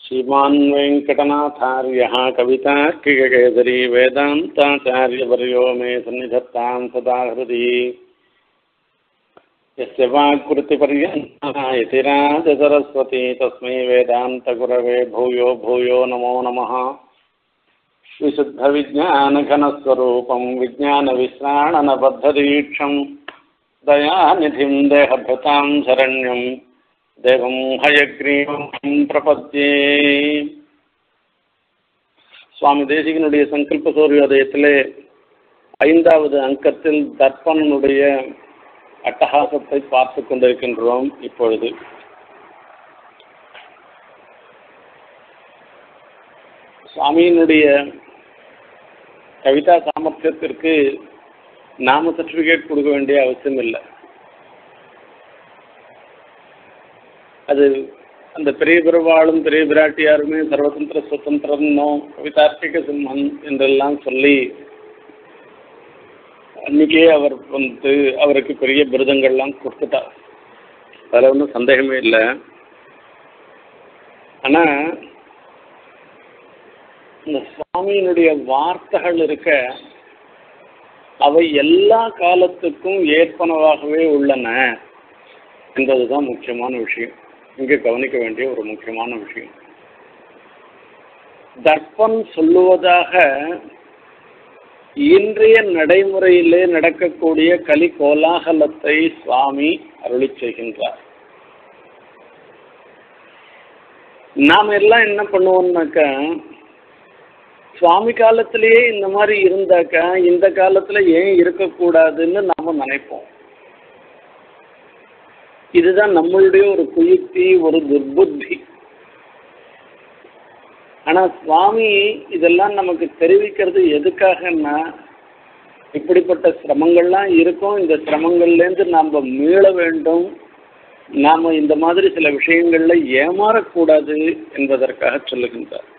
श्रीमान् वेङ्कटनाथार्यः कवितार्किककेसरी वेदान्ताचार्यवर्यो मे सन्निधत्तां सदा हृदि यस्य वाक्कृतिपर्यन्तः यतिराजसरस्वती तस्मै वेदान्तगुरवे भूयो भूयो नमो नमः विशुद्धविज्ञानघनस्वरूपं विज्ञानविश्राणनबद्धदीक्षं दयानिधिं देहभृतां शरण्यं देवं हयग्रीवं பிரபத்யே சுவாமி தேசிகனுடைய சங்கல்ப சூரியோதயத்திலே ஐந்தாவது அங்கத்தில் தர்ப்பணனுடைய அட்டகாசத்தை பார்த்து கொண்டிருக்கின்றோம் இப்பொழுது சுவாமியினுடைய கவிதா சாமர்த்தியத்திற்கு நாம சர்டிஃபிகேட் கொடுக்க வேண்டிய அவசியம் இல்லை அது அந்த பெரிய பெருவாளும் பெரிய பிராட்டியாருமே சர்வதந்திர சுதந்திரனோ கவிதார்த்திக சிம்மன் என்றெல்லாம் சொல்லி அன்னைக்கே அவர் வந்து அவருக்கு பெரிய விருதங்கள்லாம் கொடுத்துட்டார் அதில் ஒன்றும் சந்தேகமே இல்லை ஆனால் இந்த சுவாமியினுடைய வார்த்தைகள் இருக்க அவை எல்லா காலத்துக்கும் ஏற்பனவாகவே உள்ளன என்பதுதான் முக்கியமான விஷயம் இங்கே கவனிக்க வேண்டிய ஒரு முக்கியமான விஷயம் தர்ப்பம் சொல்லுவதாக இன்றைய நடைமுறையிலே நடக்கக்கூடிய கலி கோலாகலத்தை சுவாமி அருளி செய்கின்றார் நாம் எல்லாம் என்ன பண்ணுவோம்னாக்கா சுவாமி காலத்திலேயே இந்த மாதிரி இருந்தாக்கா இந்த காலத்துல ஏன் இருக்கக்கூடாதுன்னு நாம நினைப்போம் இதுதான் நம்மளுடைய ஒரு குயுக்தி ஒரு துர்புத்தி ஆனா சுவாமி இதெல்லாம் நமக்கு தெரிவிக்கிறது எதுக்காகன்னா இப்படிப்பட்ட சிரமங்கள்லாம் இருக்கும் இந்த சிரமங்கள்லேருந்து நாம் மீள வேண்டும் நாம் இந்த மாதிரி சில விஷயங்கள்ல ஏமாறக்கூடாது என்பதற்காக சொல்லுகின்றார்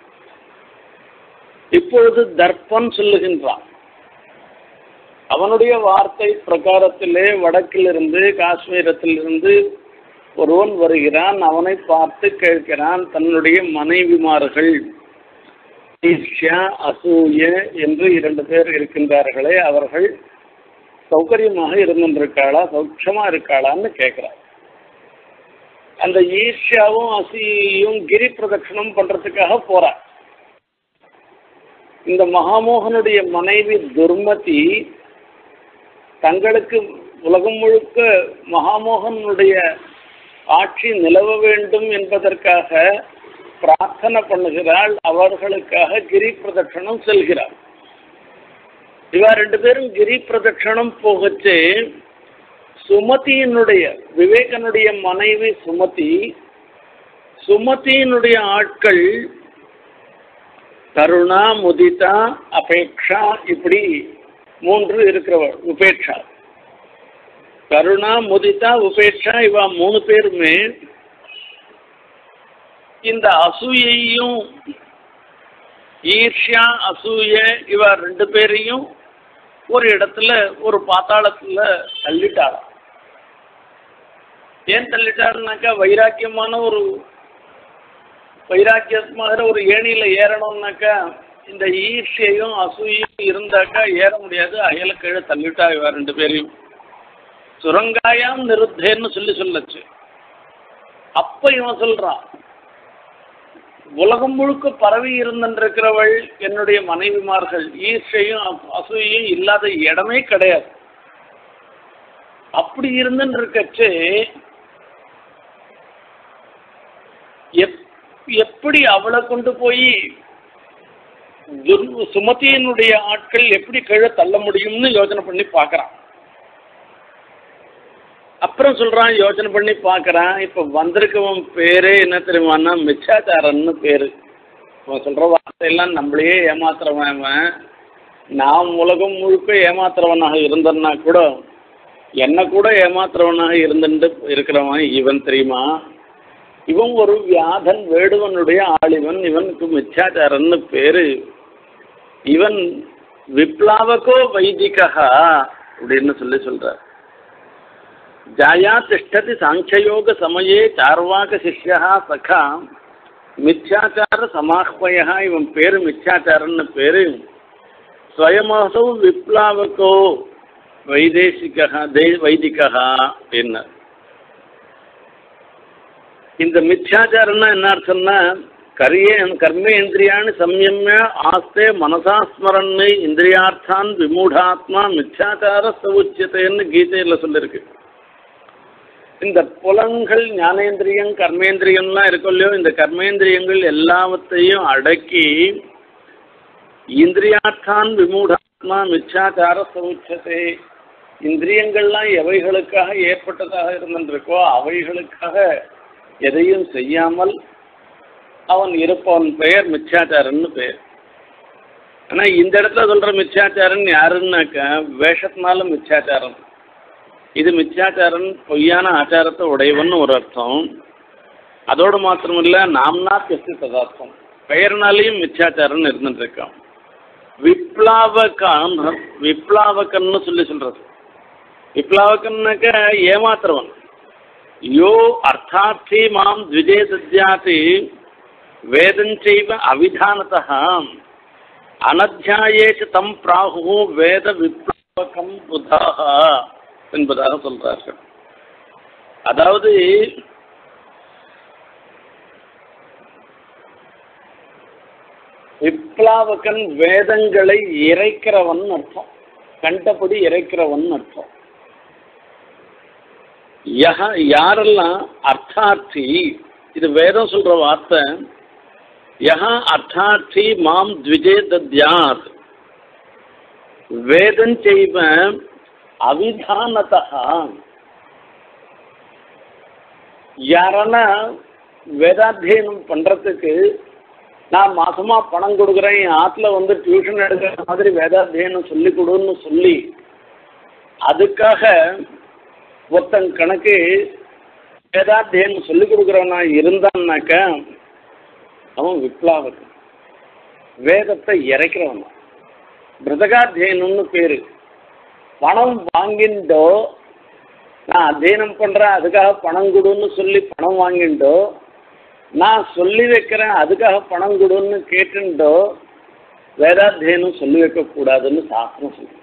இப்பொழுது தர்ப்பன் சொல்லுகின்றான் அவனுடைய வார்த்தை பிரகாரத்திலே வடக்கிலிருந்து காஷ்மீரத்திலிருந்து ஒருவன் வருகிறான் அவனை பார்த்து கேட்கிறான் தன்னுடைய மனைவிமார்கள் ஈர்ஷ்யா அசூய என்று இரண்டு பேர் இருக்கின்றார்களே அவர்கள் சௌகரியமாக இருந்திருக்காளா சௌட்சமா இருக்காளான்னு கேட்கிறார் அந்த ஈர்ஷ்யாவும் அசூயும் கிரி பிரதட்சணம் பண்றதுக்காக போறார் இந்த மகாமோகனுடைய மனைவி துர்மதி தங்களுக்கு உலகம் முழுக்க மகாமோகனுடைய ஆட்சி நிலவ வேண்டும் என்பதற்காக பிரார்த்தனை பண்ணுகிறாள் அவர்களுக்காக கிரி பிரதட்சணம் செல்கிறார் இவா ரெண்டு பேரும் கிரி பிரதட்சணம் போகச்சு சுமதியினுடைய விவேகனுடைய மனைவி சுமதி சுமதியினுடைய ஆட்கள் கருணா முதிதா அபேக்ஷா இப்படி மூன்று இருக்கிறவள் உபேட்சா கருணா முதிதா உபேட்சா இவ மூணு பேருமே இந்த அசூயையும் ஈர்ஷ்யா அசூய இவ ரெண்டு பேரையும் ஒரு இடத்துல ஒரு பாத்தாளத்துல தள்ளிட்டாளாம் ஏன் தள்ளிட்டாருனாக்கா வைராக்கியமான ஒரு வைராக்கியமாக ஒரு ஏணியில ஏறணும்னாக்கா இந்த ஈர்ஷையும் அசூயும் இருந்தாக்கா ஏற முடியாது அயல கீழே தள்ளிட்டா இவ ரெண்டு பேரையும் சுரங்காயாம் நிருத்தேன்னு சொல்லி சொல்லச்சு அப்ப இவன் சொல்றான் உலகம் முழுக்க பரவி இருந்திருக்கிறவள் என்னுடைய மனைவிமார்கள் ஈர்ஷையும் அசூயையும் இல்லாத இடமே கிடையாது அப்படி இருந்துன்னு இருக்கச்சு எப்படி அவளை கொண்டு போய் சுமதியினுடைய ஆட்கள் எப்படி கீழே தள்ள முடியும்னு யோசனை பண்ணி பார்க்கறான் அப்புறம் சொல்றான் யோசனை பண்ணி பார்க்கறான் இப்ப வந்திருக்கவன் பேரே என்ன தெரியுமான்னா மிச்சாச்சாரன்னு பேரு அவன் சொல்ற வார்த்தையெல்லாம் நம்மளையே ஏமாத்துறவன் அவன் நான் உலகம் முழுக்க ஏமாத்துறவனாக இருந்தன்னா கூட என்ன கூட ஏமாத்துறவனாக இருந்துட்டு இருக்கிறவன் இவன் தெரியுமா இவன் ஒரு வியாதன் வேடுவனுடைய ஆளிவன் இவனுக்கு மிச்சாச்சாரன்னு பேரு இவன் விப்ளாவகோ வைதிகா அப்படின்னு சொல்லி சொல்றார் ஜாயா திஷ்டதி சாங்கியயோக சமயே சார்வாக சிஷ்யா சகா மித்யாச்சார சமாஹ்வயா இவன் பேரு மித்யாச்சாரன்னு பேரு ஸ்வயமாசோ விப்ளாவகோ வைதேசிகா தே வைதிகா என்ன இந்த மித்யாச்சாரம்னா என்ன அர்த்தம்னா கரிய கர்மேந்திரியான்னு சம்யம்ய ஆஸ்தே மனசா ஸ்மரன்னு இந்திரியார்த்தான் விமூடாத்மா மித்யாச்சார சவுச்சியத்தைன்னு கீதையில் சொல்லியிருக்கு இந்த புலன்கள் ஞானேந்திரியம் கர்மேந்திரியம்லாம் இருக்கும் இல்லையோ இந்த கர்மேந்திரியங்கள் எல்லாவற்றையும் அடக்கி இந்திரியார்த்தான் விமூடாத்மா மிச்சாச்சார சமுச்சதே இந்திரியங்கள்லாம் எவைகளுக்காக ஏற்பட்டதாக இருந்திருக்கோ அவைகளுக்காக எதையும் செய்யாமல் அவன் இருப்பவன் பெயர் மிச்சாச்சாரன்னு பெயர் ஆனால் இந்த இடத்துல சொல்கிற மிச்சாச்சாரன் யாருன்னாக்க வேஷத்தினால மிச்சாச்சாரம் இது மித்யாச்சாரன் பொய்யான ஆச்சாரத்தை உடையவன் ஒரு அர்த்தம் அதோடு மாத்திரமில்ல நாம்னா பெஸ்து ததார்த்தம் பெயர்னாலையும் மித்யாச்சாரன் இருந்துட்டு இருக்கான் விப்ளாவகான் விப்ளாவகன்னு சொல்லி சொல்றது விப்ளாவகன்னாக்க ஏமாத்துறவன் யோ அர்த்தார்த்தி மாம் த்விஜே தத்யாதி வேதஞ்சைவ அவிதானதா அனத்தியாயேச்சு தம் பிராகு வேத விப்ளாவகம் புதாக என்பதாக சொல்றார்கள் அதாவது விப்ளாவகன் வேதங்களை இறைக்கிறவன் அர்த்தம் கண்டபடி இறைக்கிறவன் அர்த்தம் யஹ யாரெல்லாம் அர்த்தார்த்தி இது வேதம் சொல்ற வார்த்தை யஹ அர்த்தார்த்தி மாம் த்விஜே தத்யாத் வேதம் செய்வ அவிதானதா யாரன்னா வேதாத்தியனம் பண்றதுக்கு நான் மாசமா பணம் கொடுக்குறேன் என் ஆத்துல வந்து டியூஷன் எடுக்கிற மாதிரி வேதாத்தியனம் சொல்லி கொடுன்னு சொல்லி அதுக்காக ஒருத்தன் கணக்கு வேதாத்தியனம் சொல்லி கொடுக்குறவனா இருந்தான்னாக்க அவன் விப்ளாவன் வேதத்தை இறைக்கிறவன் பிரதகாத்தியனம்னு பேரு பணம் வாங்கிண்டோ நான் அத்தியனம் பண்ணுறேன் அதுக்காக பணம் கொடுன்னு சொல்லி பணம் வாங்கிண்டோ நான் சொல்லி வைக்கிறேன் அதுக்காக பணம் கொடுன்னு கேட்டுண்டோ வேதாத்தியனம் சொல்லி வைக்கக்கூடாதுன்னு சாஸ்திரம் சொல்லு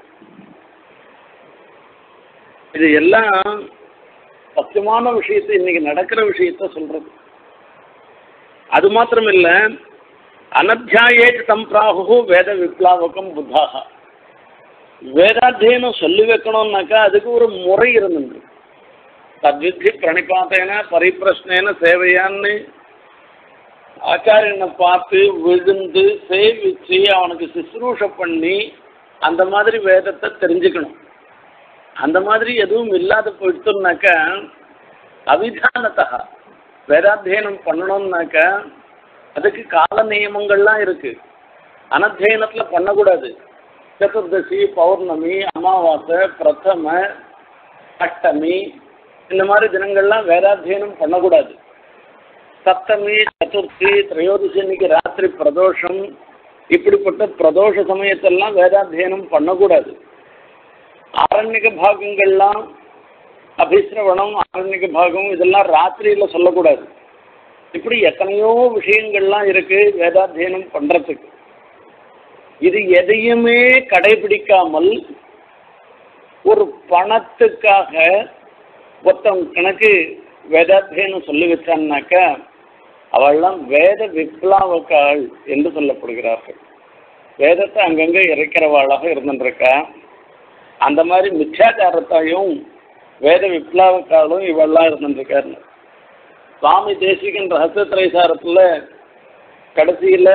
இது எல்லாம் சத்தியமான விஷயத்தை இன்னைக்கு நடக்கிற விஷயத்த சொல்றது அது மாத்திரம் இல்லை அனத்தியாயேட் தம் பிராகு வேத விப்ளாவகம் புத்தாக வேதாத்தியனம் சொல்லி வைக்கணும்னாக்கா அதுக்கு ஒரு முறை இருந்துண்டு தத்வித்தி பிரணிபாத்தேன பரிப்பிரஷ்னேன சேவையான்னு ஆச்சாரியனை பார்த்து விழுந்து சேவிச்சு அவனுக்கு சுசுரூஷ பண்ணி அந்த மாதிரி வேதத்தை தெரிஞ்சுக்கணும் அந்த மாதிரி எதுவும் இல்லாத போயிடுத்தோம்னாக்கா அவிதானத்தா வேதாத்தியனம் பண்ணணும்னாக்கா அதுக்கு கால நியமங்கள்லாம் இருக்கு அனத்தியனத்துல பண்ணக்கூடாது சதுர்தசி பௌர்ணமி அமாவாசை பிரதம அஷ்டமி இந்த மாதிரி தினங்கள்லாம் வேதாத்தியனம் பண்ணக்கூடாது சப்தமி சதுர்த்தி திரையோதசி அன்னைக்கு ராத்திரி பிரதோஷம் இப்படிப்பட்ட பிரதோஷ சமயத்தெல்லாம் வேதாத்தியனம் பண்ணக்கூடாது ஆரண்யக பாகங்கள்லாம் அபிசிரவணம் ஆரண்யக பாகம் இதெல்லாம் ராத்திரியில சொல்லக்கூடாது இப்படி எத்தனையோ விஷயங்கள்லாம் இருக்கு வேதாத்தியனம் பண்றதுக்கு இது எதையுமே கடைபிடிக்காமல் ஒரு பணத்துக்காக ஒருத்தன் கணக்கு வேதாத்தியனம் சொல்லி வச்சான்னாக்கா அவள்லாம் வேத விப்ளாவக்காள் என்று சொல்லப்படுகிறார்கள் வேதத்தை அங்கங்கே இறைக்கிறவாளாக இருந்துருக்கா அந்த மாதிரி மித்யாச்சாரத்தையும் வேத விப்ளாவக்காலும் இவெல்லாம் இருந்துருக்காரு சுவாமி தேசிகன் ரகசிய திரைசாரத்தில் கடைசியில்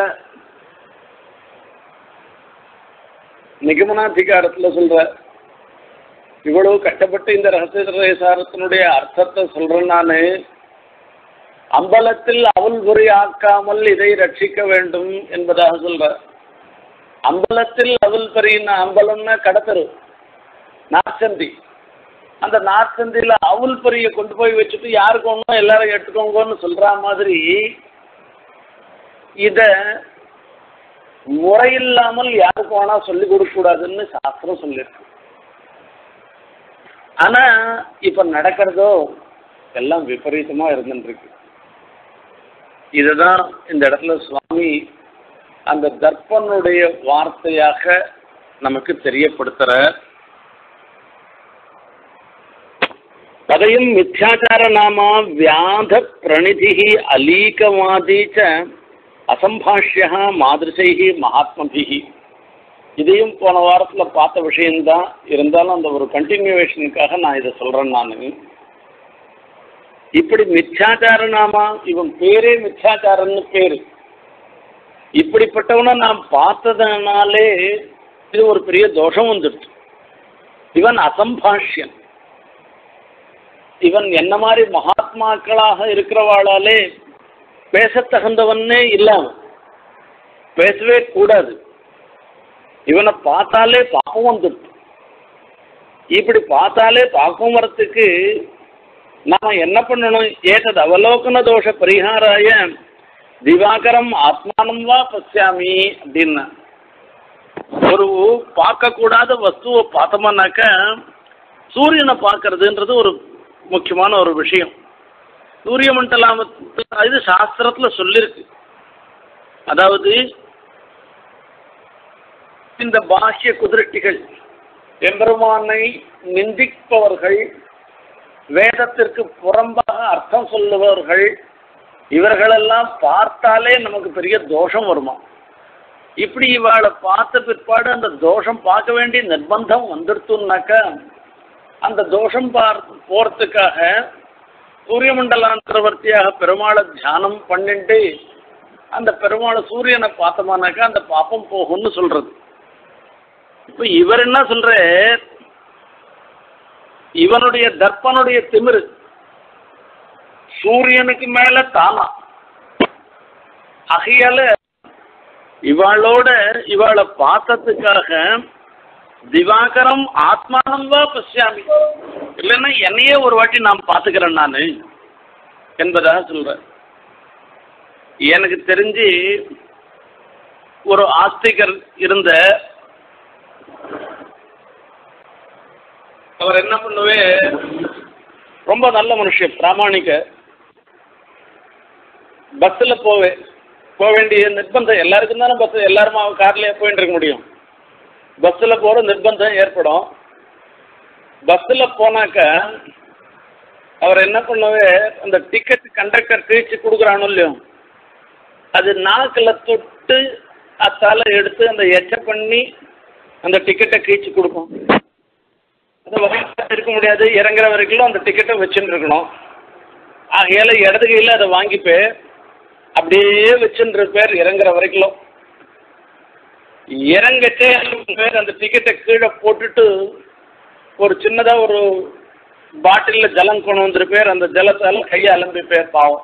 நிகமனாதிகாரத்தில் சொல்ற இவ்வளவு கஷ்டப்பட்டு இந்த ரகசிய திரைசாரத்தினுடைய அர்த்தத்தை சொல்றேன் நான் அம்பலத்தில் அவல் பொறி ஆக்காமல் இதை ரட்சிக்க வேண்டும் என்பதாக சொல்ற அம்பலத்தில் அவல் பொறின்னா அம்பலம்னா கடத்தரு நாற்சந்தி அந்த நாற்சந்தியில் அவுல் பொரியை கொண்டு போய் வச்சுட்டு யாருக்கு ஒன்றும் எல்லாரும் எடுத்துக்கோங்கன்னு சொல்ற மாதிரி இத முறையில்லாமல் யாருக்கு வேணா சொல்லி கொடுக்க கூடாதுன்னு சாஸ்திரம் சொல்லியிருக்கு ஆனா இப்ப நடக்கிறதோ எல்லாம் விபரீதமா இருந்துருக்கு இதுதான் இந்த இடத்துல சுவாமி அந்த தர்ப்பனுடைய வார்த்தையாக நமக்கு தெரியப்படுத்துற கதையும் மித்யாச்சார நாமா வியாத பிரணிதி அலீகவாதி ச அசம்பாஷ்யா மாதிரிசைகி மகாத்மபிகி இதையும் போன வாரத்தில் பார்த்த விஷயம்தான் இருந்தாலும் அந்த ஒரு கண்டினியூவேஷனுக்காக நான் இதை சொல்கிறேன் நான் இப்படி மித்யாச்சார நாமா இவன் பேரே மித்யாச்சாரன்னு பேரு இப்படிப்பட்டவனை நாம் பார்த்ததுனாலே இது ஒரு பெரிய தோஷம் வந்துடுச்சு இவன் அசம்பாஷ்யன் இவன் என்ன மாதிரி மகாத்மாக்களாக இருக்கிறவாளாலே பேசத்தகுந்தவனே இல்லாம பேசவே கூடாது இவனை பார்த்தாலே பாப்பம் வந்துடுது இப்படி பார்த்தாலே பாப்பம் வரத்துக்கு நாம என்ன பண்ணணும் ஏதது அவலோகன தோஷ பரிகாராய திவாகரம் ஆத்மானம் வா பசியாமி அப்படின்னா ஒரு பார்க்கக்கூடாத வஸ்துவை பார்த்தோம்னாக்க சூரியனை பார்க்கறதுன்றது ஒரு முக்கியமான ஒரு விஷயம் சூரிய மண்டலம் இது சாஸ்திரத்துல சொல்லியிருக்கு அதாவது இந்த பாஹ்ய குதிரட்டிகள் எம்பெருமானை நிந்திப்பவர்கள் வேதத்திற்கு புறம்பாக அர்த்தம் சொல்லுபவர்கள் இவர்களெல்லாம் பார்த்தாலே நமக்கு பெரிய தோஷம் வருமா இப்படி இவாளை பார்த்த பிற்பாடு அந்த தோஷம் பார்க்க வேண்டிய நிர்பந்தம் வந்துடுத்துனாக்கா அந்த தோஷம் பார் போறதுக்காக சூரிய மண்டலாந்தரவர்த்தியாக பெருமாளை தியானம் பண்ணிட்டு அந்த பெருமாளை சூரியனை பார்த்தோமானாக்கா அந்த பாப்பம் போகும்னு சொல்றது இப்ப இவர் என்ன சொல்ற இவனுடைய தர்ப்பனுடைய திமிரு சூரியனுக்கு மேல தானா ஆகையால இவாளோட இவாளை பார்த்ததுக்காக திவாகரம் ஆத்மானம் வா பசியாமி இல்லைன்னா என்னையே ஒரு வாட்டி நான் பார்த்துக்கிறேன் நான் என்பதாக சொல்றேன் எனக்கு தெரிஞ்சு ஒரு ஆஸ்திகர் இருந்த அவர் என்ன பண்ணுவே ரொம்ப நல்ல மனுஷன் பிராமணிக்க பஸ்ஸில் போவேன் போக வேண்டிய நிர்பந்தம் எல்லாருக்கும் தானே பஸ் எல்லாருமா கார்லயே போயிட்டு இருக்க முடியும் பஸ்ஸில் போகிற நிர்பந்தம் ஏற்படும் பஸ்ஸில் போனாக்க அவர் என்ன பண்ணவே அந்த டிக்கெட் கண்டக்டர் கிழிச்சு கொடுக்குறானோ இல்லையோ அது நாக்கில் தொட்டு அத்தால எடுத்து அந்த எச்ச பண்ணி அந்த டிக்கெட்டை கிழிச்சு கொடுக்கும் அது வகையில் இருக்க முடியாது இறங்குற வரைக்கும் அந்த டிக்கெட்டை வச்சுட்டு இருக்கணும் ஆகையால இடது கையில் அதை வாங்கிப்பே அப்படியே வச்சுட்டு இருப்பார் இறங்குற வரைக்கும் இறங்கச்சே பேர் அந்த டிக்கெட்டை கீழே போட்டுட்டு ஒரு சின்னதாக ஒரு பாட்டிலில் ஜலம் கொண்டு வந்திருப்பேர் அந்த ஜலத்தால் கையை அலம்பிப்பேர் பாவம்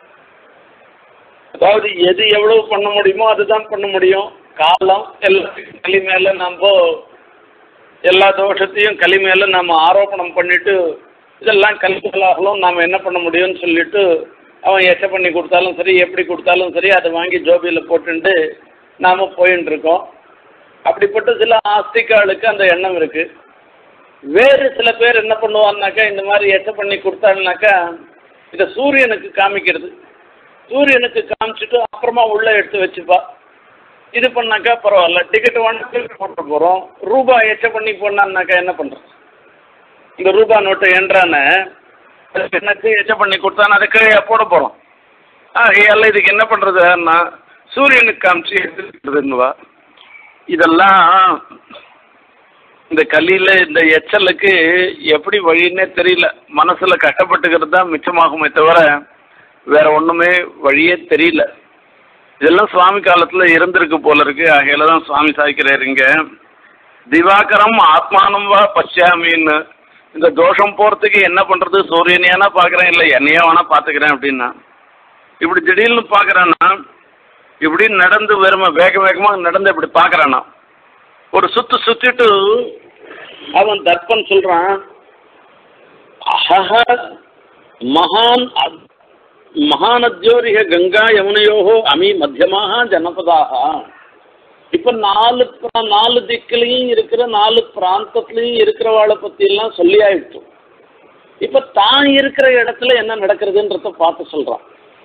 அதாவது எது எவ்வளவு பண்ண முடியுமோ அதுதான் பண்ண முடியும் காலம் எல்லாத்துக்கும் களி மேலே நம்ம எல்லா தோஷத்தையும் களி மேலே நம்ம ஆரோபணம் பண்ணிட்டு இதெல்லாம் கல்விகளாகலும் நாம் என்ன பண்ண முடியும்னு சொல்லிட்டு அவன் எச்ச பண்ணி கொடுத்தாலும் சரி எப்படி கொடுத்தாலும் சரி அதை வாங்கி ஜோபியில் போட்டுட்டு நாம் போயின்னு இருக்கோம் அப்படிப்பட்ட சில ஆஸ்திகாளுக்கு அந்த எண்ணம் இருக்கு வேறு சில பேர் என்ன பண்ணுவான்னாக்கா இந்த மாதிரி எச்ச பண்ணி கொடுத்தாங்கனாக்கா இதை சூரியனுக்கு காமிக்கிறது சூரியனுக்கு காமிச்சிட்டு அப்புறமா உள்ளே எடுத்து வச்சுப்பா இது பண்ணாக்கா பரவாயில்ல டிக்கெட் வாங்கி போட்டு போகிறோம் ரூபா எச்ச பண்ணி போனான்னாக்கா என்ன பண்ணுறோம் இந்த ரூபா நோட்டு என்றானே அதுக்கு என்னச்சு எச்ச பண்ணி கொடுத்தானே அதை கீழே போட போகிறோம் ஆ எல்லாம் இதுக்கு என்ன பண்ணுறதுன்னா சூரியனுக்கு காமிச்சு எடுத்துக்கிறதுன்னுவா இதெல்லாம் இந்த கல்லியில் இந்த எச்சலுக்கு எப்படி வழின்னே தெரியல மனசில் கஷ்டப்பட்டுக்கிறது தான் மிச்சமாகுமே தவிர வேற ஒன்றுமே வழியே தெரியல இதெல்லாம் சுவாமி காலத்தில் இருந்திருக்கு போல இருக்கு ஆகையில தான் சுவாமி சாய்க்கிறாரு இங்க திவாகரம் ஆத்மானம் வா பச்சாமின்னு இந்த தோஷம் போகிறதுக்கு என்ன பண்ணுறது சூரியனையானா பார்க்குறேன் இல்லை என்னையா வேணா பார்த்துக்கிறேன் அப்படின்னா இப்படி திடீர்னு பார்க்குறான்னா இப்படி நடந்து வெறும வேக வேகமாக நடந்து இப்படி பார்க்குறானா ஒரு சுத்து சுத்திட்டு அவன் தர்ப்பன் சொல்றான் அஹஹ மகான் அத்- மகாநத்யோரிக கங்கா யமுனையோகோ அமி மத்தியமாக ஜனபதாக இப்ப நாலு பிர- நாலு திக்கிலையும் இருக்கிற நாலு பிராந்தத்துலையும் இருக்கிறவாளை பத்தி எல்லாம் சொல்லி ஆயிடுச்சு இப்ப தான் இருக்கிற இடத்துல என்ன நடக்கிறதுன்றத பார்த்து சொல்றான்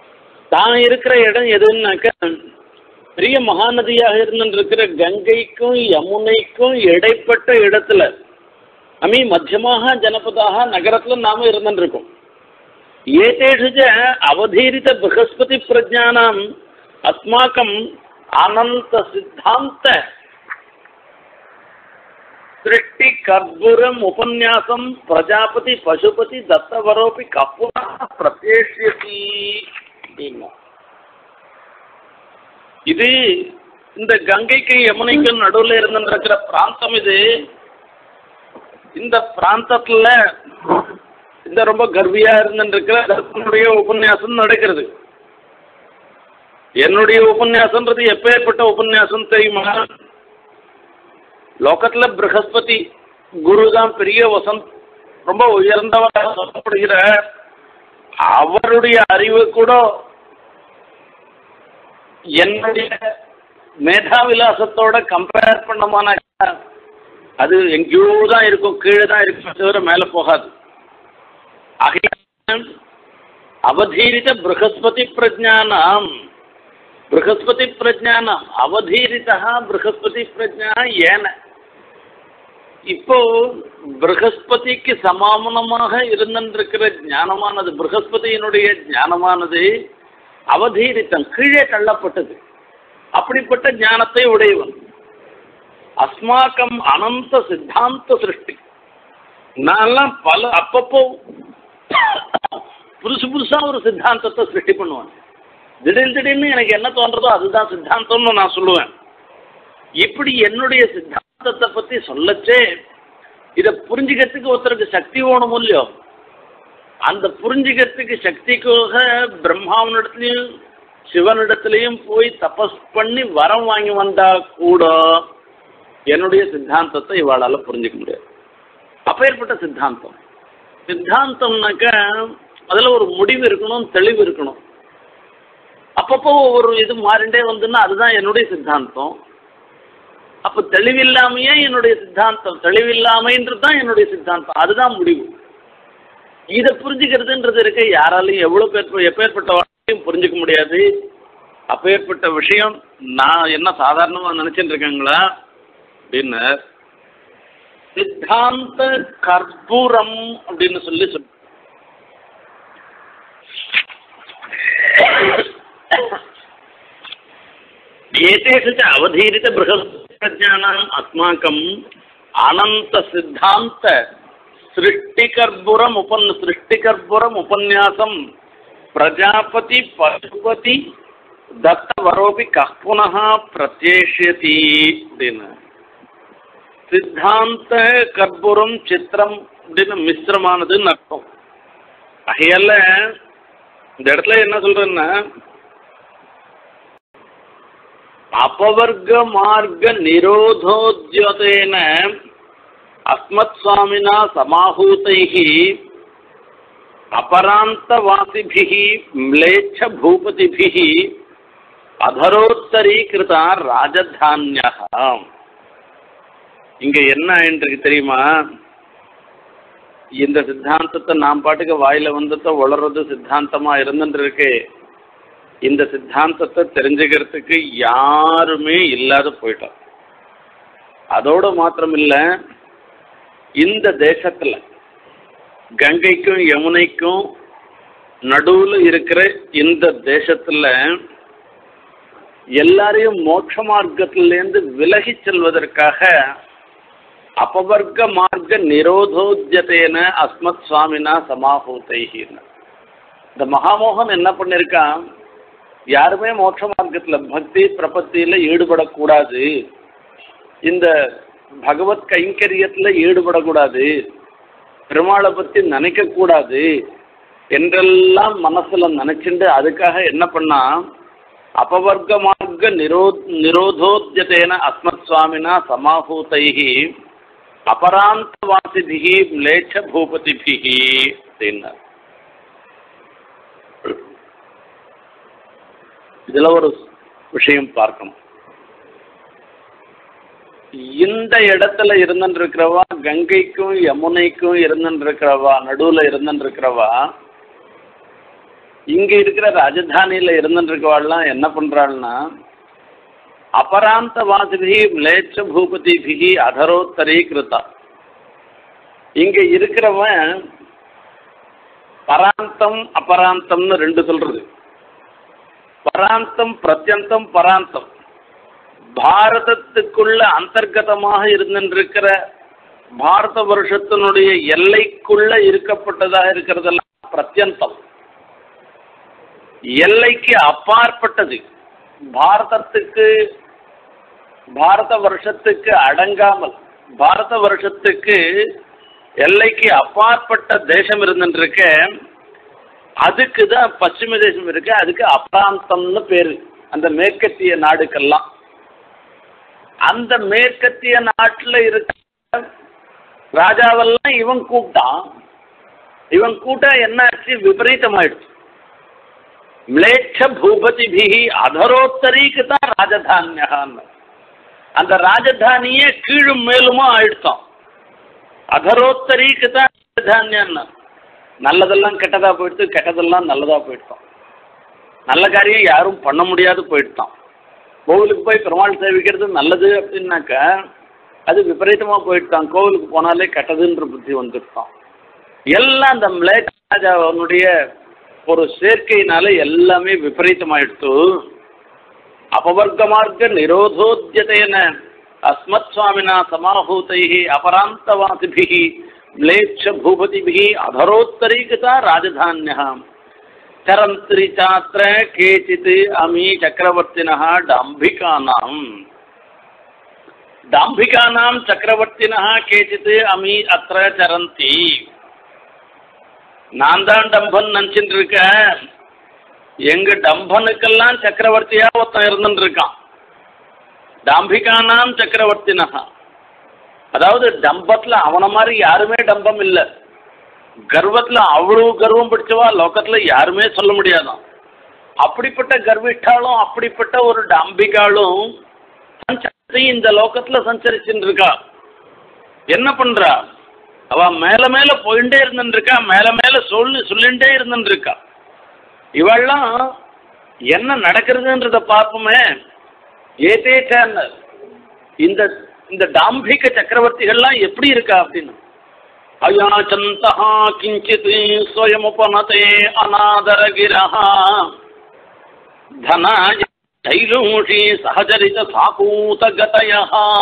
தான் இருக்கிற இடம் எதுன்னாக்க பெரிய மகாநதியாக இருந்துருக்கிற கங்கைக்கும் யமுனைக்கும் இடைப்பட்ட இடத்துல அமி மத்தியமாக ஜனபதாக நகரத்துல நாம இருந்துருக்கோம் ஏதேஷு ச அவதீரித ப்ரகஸ்பதி பிரஜானாம் அஸ்மாக்கம் அனந்த சித்தாந்த சிருஷ்டி கர்ப்பூரம் உபன்யாசம் பிரஜாபதி பசுபதி தத்தவரோபி கப்புனா பிரத்யேஷியதி அப்படின்னா இது இந்த கங்கைக்கு யமுனைக்கும் நடுவில் இருந்துருக்கிற பிராந்தம் இது இந்த பிராந்தத்துல இந்த ரொம்ப கர்வியா இருந்துருக்கிற தர்ப்பனுடைய உபன்யாசம் நடக்கிறது என்னுடைய உபன்யாசம்ன்றது எப்பேற்பட்ட உபன்யாசம் தெரியுமா லோகத்துல ப்ரகஸ்பதி குரு தான் பெரிய வசந்த் ரொம்ப உயர்ந்தவராக சொல்லப்படுகிற அவருடைய அறிவு கூட என்னுடைய மேதாவிலாசத்தோட கம்பேர் பண்ணமானாக்கா அது எங்கேயோ தான் இருக்கும் கீழே தான் இருக்கும் தவிர மேலே போகாது ஆகையால் அவதீரித ப்ரகஸ்பதி பிரஜானாம் ப்ரகஸ்பதி பிரஜானம் அவதீரிதா ப்ரகஸ்பதி பிரஜா ஏன இப்போ ப்ரகஸ்பதிக்கு சமானமாக இருந்திருக்கிற ஞானமானது ப்ரகஸ்பதியினுடைய ஞானமானது அவதீரித்தம் கீழே தள்ளப்பட்டது அப்படிப்பட்ட ஞானத்தை உடையவன் அஸ்மாக்கம் அனந்த சித்தாந்த சிருஷ்டி நான்லாம் பல அப்பப்போ புதுசு புதுசா ஒரு சித்தாந்தத்தை சிருஷ்டி பண்ணுவேன் திடீர் திடீர்னு எனக்கு என்ன தோன்றதோ அதுதான் சித்தாந்தம்னு நான் சொல்லுவேன் இப்படி என்னுடைய சித்தாந்தத்தை பத்தி சொல்லச்சே இதை புரிஞ்சுக்கிறதுக்கு ஒருத்தருக்கு சக்தி வேணும் இல்லையோ அந்த புரிஞ்சுக்கிறதுக்கு சக்திக்காக பிரம்மாவனிடத்துலையும் சிவனிடத்துலையும் போய் தபஸ் பண்ணி வரம் வாங்கி வந்தா கூட என்னுடைய சித்தாந்தத்தை இவாளால புரிஞ்சுக்க முடியாது அப்பேற்பட்ட சித்தாந்தம் சித்தாந்தம்னாக்க அதுல ஒரு முடிவு இருக்கணும் தெளிவு இருக்கணும் அப்பப்போ ஒரு இது மாறிண்டே வந்துன்னா அதுதான் என்னுடைய சித்தாந்தம் அப்ப தெளிவில்லாமையே என்னுடைய சித்தாந்தம் தெளிவில்லாமைன்றது தான் என்னுடைய சித்தாந்தம் அதுதான் முடிவு இதை புரிஞ்சுக்கிறதுன்றது இருக்க யாராலையும் எவ்வளோ பேர் எப்பேற்பட்ட வாழ்க்கையும் புரிஞ்சுக்க முடியாது அப்பேற்பட்ட விஷயம் நான் என்ன சாதாரணமாக நினச்சிட்டு இருக்கேங்களா அப்படின்னு சித்தாந்த கற்பூரம் அப்படின்னு சொல்லி சொல் एतेषु च अवधीरितबृहस्पत्यानाम् अस्माकम् अनन्तसिद्धान्त सृष्टिकर्पुरम् उपन् सृष्टिकर्पुरम् उपन्यासं प्रजापति पशुपति दत्तवरोपि कः पुनः प्रत्येष्यति அப்படின்னு சித்தாந்த கற்பூரம் சித்திரம் அப்படின்னு மிஸ்ரமானதுன்னு அர்த்தம் ஆகையால இந்த இடத்துல என்ன சொல்றேன்னா अपवर्ग मार्ग निरोधोद्यतेन अस्मत्स्वामिना समाहूतैः अपरान्तवासिभिः म्लेच्छभूपतिभिः அதரோத்தரீகிருதா ராஜதானியா இங்க என்ன ஆயின்றிருக்கு தெரியுமா இந்த சித்தாந்தத்தை நாம் பாட்டுக்கு வாயில வந்துட்டு வளர்றது சித்தாந்தமா இருந்துட்டு இருக்கு இந்த சித்தாந்தத்தை தெரிஞ்சுக்கிறதுக்கு யாருமே இல்லாத போயிட்டோம் அதோடு மாத்திரம் இல்லை இந்த தேசத்தில் கங்கைக்கும் யமுனைக்கும் நடுவில் இருக்கிற இந்த தேசத்தில் எல்லாரையும் மோட்ச மார்க்கத்திலேருந்து விலகி செல்வதற்காக அபவர்க்க மார்க்க நிரோதோத்தியத்தேன அஸ்மத் சுவாமினா சமாஹூத்தைகின்னு இந்த மகாமோகன் என்ன பண்ணியிருக்கான் யாருமே மோட்ச மார்க்கத்தில் பக்தி பிரபத்தியில் ஈடுபடக்கூடாது இந்த பகவத் கைங்கரியத்தில் ஈடுபடக்கூடாது பெருமாளை பற்றி நினைக்கக்கூடாது என்றெல்லாம் மனசில் நினச்சிண்டு அதுக்காக என்ன பண்ணா அபவர்க்க மார்க்க நிரோ நிரோதோத்தியத்தேன அஸ்மத் சுவாமினா சமாஹூதைஹி அபராந்தவாசிபிகி மிளேட்ச பூபதிபிகி அப்படின்னார் இதுல ஒரு விஷயம் பார்க்கணும் இந்த இடத்துல இருந்துட்டு இருக்கிறவா கங்கைக்கும் யமுனைக்கும் இருந்துட்டு இருக்கிறவா நடுவுல இருந்துட்டு இருக்கிறவா இங்க இருக்கிற ராஜதானியில இருந்துருக்கவாள்லாம் என்ன பண்றாள்னா அபராந்த வாசிபிகி மிளேச்ச பூபதிபிகி அதரோத்தரீகிருதா இங்க இருக்கிறவன் பராந்தம் அபராந்தம்னு ரெண்டு சொல்றது பராந்தம் பிரத்யந்தம் பராந்தம் பாரதத்துக்குள்ள அந்தர்கதமாக இருந்திருக்கிற பாரத வருஷத்தினுடைய எல்லைக்குள்ள இருக்கப்பட்டதாக இருக்கிறதெல்லாம் பிரத்யந்தம் எல்லைக்கு அப்பாற்பட்டது பாரதத்துக்கு பாரத வருஷத்துக்கு அடங்காமல் பாரத வருஷத்துக்கு எல்லைக்கு அப்பாற்பட்ட தேசம் இருந்துருக்க அதுக்கு தான் பশ্চিம தேசம் இருக்கு அதுக்கு அப்ராந்தம்னு பேரு அந்த மேற்கத்திய நாடுக்கெல்லாம் அந்த மேற்கத்திய நாட்டில் இருக்க ராஜாவெல்லாம் இவன் கூப்பிட்டான் இவன் கூட்டா என்னாச்சு விபரீதமாயிடுச்சு மிளேட்ச பூபதிபிகி அதரோத்தரிக்கு தான் ராஜதானியான்னு அந்த ராஜதானியே கீழும் மேலுமா ஆயிடுச்சான் அதரோத்தரிக்கு தான் ராஜதானியான்னு நல்லதெல்லாம் கெட்டதா போயிடுத்து கெட்டதெல்லாம் நல்லதா போயிடுத்தான் நல்ல காரியம் யாரும் பண்ண முடியாது போயிடுத்தான் கோவிலுக்கு போய் பெருமாள் சேவிக்கிறது நல்லது அப்படின்னாக்கா அது விபரீதமா போயிட்டான் கோவிலுக்கு போனாலே கெட்டதுன்ற புத்தி வந்துட்டான் எல்லாம் அந்த மிளேட் ராஜாவனுடைய ஒரு சேர்க்கையினால எல்லாமே விபரீதமாயிடுத்து அபவர்க்க மார்க்க நிரோதோத்தியதேன அஸ்மத் சுவாமினா சமாஹூதை அபராந்தவாசிபிः म्लेच्छ भूपतिभिः अधरोत्तरीकृता राजधान्यः चरन्ति चात्र केचित् अमी चक्रवर्तिनः डाम्भिकानाम् डाम्भिकानां चक्रवर्तिनः केचित् अमी अत्र चरन्ति நான் தான் டம்பன் நினச்சிட்டு இருக்கேன் எங்க டம்பனுக்கெல்லாம் சக்கரவர்த்தியா ஒருத்தன் இருந்துட்டு இருக்கான் டாம்பிகானாம் சக்கரவர்த்தினஹா அதாவது டம்பத்துல அவன மாதிரி யாருமே டம்பம் இல்லை கர்வத்துல அவ்வளவு கர்வம் பிடிச்சவா லோகத்துல யாருமே சொல்ல முடியாதான் அப்படிப்பட்ட கர்விஷ்டாலும் அப்படிப்பட்ட ஒரு டாம்பிகாலும் சஞ்சரித்து இந்த லோகத்துல சஞ்சரிச்சுட்டு இருக்கா என்ன பண்றா அவ மேல மேல போயிட்டே இருந்துட்டு இருக்கா மேல மேல சொல்லி சொல்லிண்டே இருந்துட்டு இருக்கா இவெல்லாம் என்ன நடக்கிறதுன்றத பார்ப்போமே ஏதே சேனல் இந்த இந்த டாம்பிக சக்கரவர்த்திகள்லாம் எப்படி இருக்கா அப்படின்னு அயாச்சந்தா கிஞ்சித் ஸ்வயமுபனதே அநாதரகிரஹ தனாய தைலூஷி சகஜரித சாகூதகதய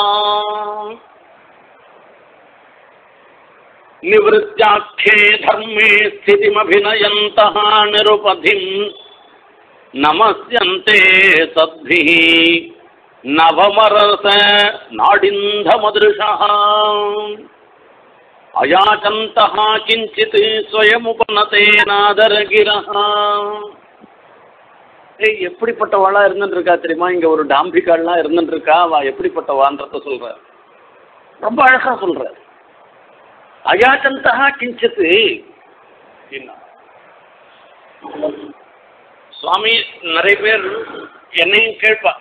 நிவృత్యాఖ్யே தர்மே ஸ்திதிமபிநயந்தः நிருபதிம் நமஸ்யந்தே சத்பிः நவமரச நாடிந்தமதிருஷः அயாச்சந்தः கிஞ்சித் ஸ்வயமுபனதே நாதரகிரஹ ஏய் எப்படிப்பட்டவாளா இருந்துட்டு இருக்கா தெரியுமா இங்க ஒரு டாம்பிகால்லாம் இருந்துட்டு இருக்கா அவ எப்படிப்பட்டவான்றத சொல்ற ரொம்ப அழகா சொல்ற அயாச்சந்தா கிஞ்சித்து அப்படின்னா சுவாமி நிறைய பேர் என்னையும் கேட்பா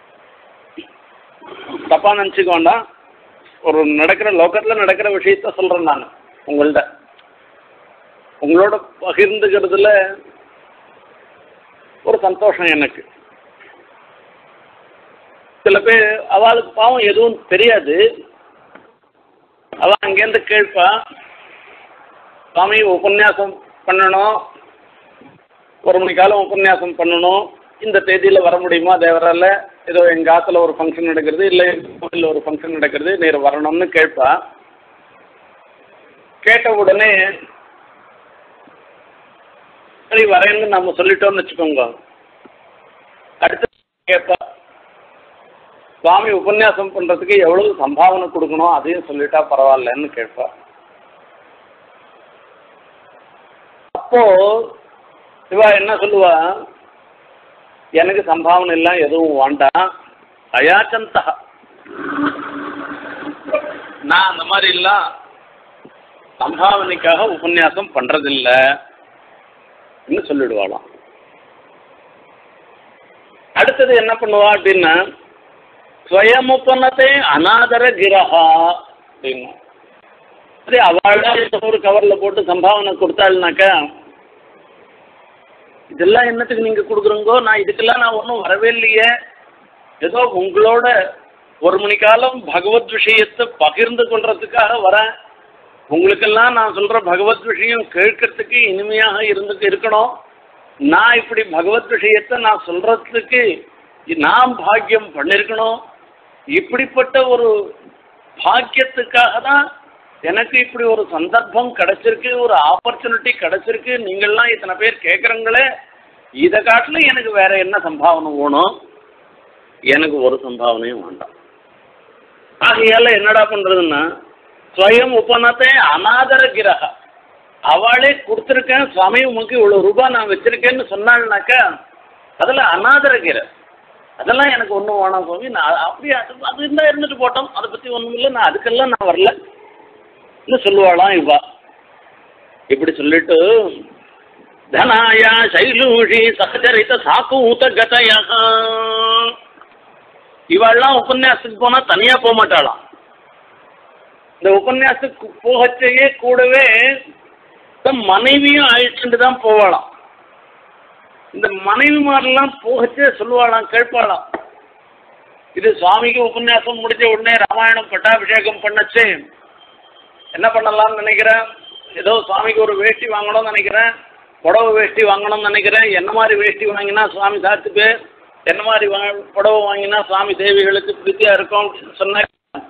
தப்பா நினச்சிக்க வேண்டாம் ஒரு நடக்கிற லோக்கத்தில் நடக்கிற விஷயத்த சொல்கிறேன் நான் உங்கள்கிட்ட உங்களோட பகிர்ந்துக்கிறதுல ஒரு சந்தோஷம் எனக்கு சில பேர் அவளுக்கு பாவம் எதுவும் தெரியாது அவள் அங்கேருந்து கேட்பா சுவாமி உபன்யாசம் பண்ணணும் ஒரு மணி காலம் உபன்யாசம் பண்ணணும் இந்த தேதியில் வர முடியுமா தேவரால் ஏதோ எங்கள் ஆற்றுல ஒரு ஃபங்க்ஷன் நடக்கிறது இல்லை கோவிலில் ஒரு ஃபங்க்ஷன் நடக்கிறது நீர் வரணும்னு கேட்பா கேட்ட உடனே சரி வரேன்னு நம்ம சொல்லிட்டோம்னு வச்சுக்கோங்க அடுத்து கேட்பா சுவாமி உபன்யாசம் பண்ணுறதுக்கு எவ்வளவு சம்பாவனை கொடுக்கணும் அதையும் சொல்லிட்டா பரவாயில்லன்னு கேட்பா அப்போ இவா என்ன சொல்லுவா எனக்கு சம்பாவனை எல்லாம் எதுவும் வேண்டாம் அயாச்சந்தா நான் அந்த மாதிரி எல்லாம் சம்பாவனைக்காக உபன்யாசம் பண்றதில்ல சொல்லிடுவாளாம் அடுத்தது என்ன பண்ணுவா அப்படின்னா ஸ்வயமுப்பனத்தை அநாதர கிரகா அப்படின்னா சரி அவளா ஒரு கவரில் போட்டு சம்பாவனை கொடுத்தாள்னாக்கா இதெல்லாம் என்னத்துக்கு நீங்க கொடுக்குறீங்கோ நான் இதுக்கெல்லாம் நான் ஒன்றும் வரவே இல்லையே ஏதோ உங்களோட ஒரு மணி காலம் பகவத் விஷயத்தை பகிர்ந்து கொள்றதுக்காக வரேன் உங்களுக்கெல்லாம் நான் சொல்ற பகவத் விஷயம் கேட்கறதுக்கு இனிமையாக இருந்து இருக்கணும் நான் இப்படி பகவத் விஷயத்தை நான் சொல்றதுக்கு நான் பாக்கியம் பண்ணிருக்கணும் இப்படிப்பட்ட ஒரு பாக்கியத்துக்காக தான் எனக்கு இப்படி ஒரு சந்தர்ப்பம் கிடைச்சிருக்கு ஒரு ஆப்பர்ச்சுனிட்டி கிடைச்சிருக்கு நீங்கள்லாம் இத்தனை பேர் கேட்குறங்களே இதை காட்டிலும் எனக்கு வேற என்ன சம்பாவனை வேணும் எனக்கு ஒரு சம்பாவனையும் வேண்டாம் ஆகையால என்னடா பண்றதுன்னா ஸ்வயம் உபநத்தை அநாதர கிரக அவளே கொடுத்துருக்கேன் சுவாமி உமக்கு இவ்வளோ ரூபாய் நான் வச்சிருக்கேன்னு சொன்னாள்னாக்கா அதில் அநாதர கிர அதெல்லாம் எனக்கு ஒன்றும் வேணாம் சுவாமி நான் அப்படி அது அது இருந்தால் இருந்துட்டு போட்டோம் அதை பற்றி ஒன்றும் இல்லை நான் அதுக்கெல்லாம் நான் வரல இன்னும் சொல்லுவாளாம் இவா இப்படி சொல்லிட்டு தனாய சைலூஷி சகச்சரித்த சாக்கூத்த கதையா இவாள்லாம் உபன்யாசத்துக்கு போனா தனியா போக மாட்டாளாம் இந்த உபன்யாசத்துக்கு போகச்சேயே கூடவே தன் மனைவியும் அழிச்சுட்டு தான் போவாளாம் இந்த மனைவிமாரெல்லாம் போகச்சே சொல்லுவாளாம் கேட்பாளாம் இது சுவாமிக்கு உபன்யாசம் முடிஞ்ச உடனே ராமாயணம் பட்டாபிஷேகம் பண்ணச்சே என்ன பண்ணலாம்னு நினைக்கிறேன் ஏதோ சுவாமிக்கு ஒரு வேஷ்டி வாங்கணும்னு நினைக்கிறேன் புடவை வேஷ்டி வாங்கணும்னு நினைக்கிறேன் என்ன மாதிரி வேஷ்டி வாங்கினா சுவாமி சாத்துக்கு என்ன மாதிரி வா புடவை வாங்கினா சுவாமி தேவிகளுக்கு பிரீத்தியா இருக்கும் அப்படின்னு சொன்னார்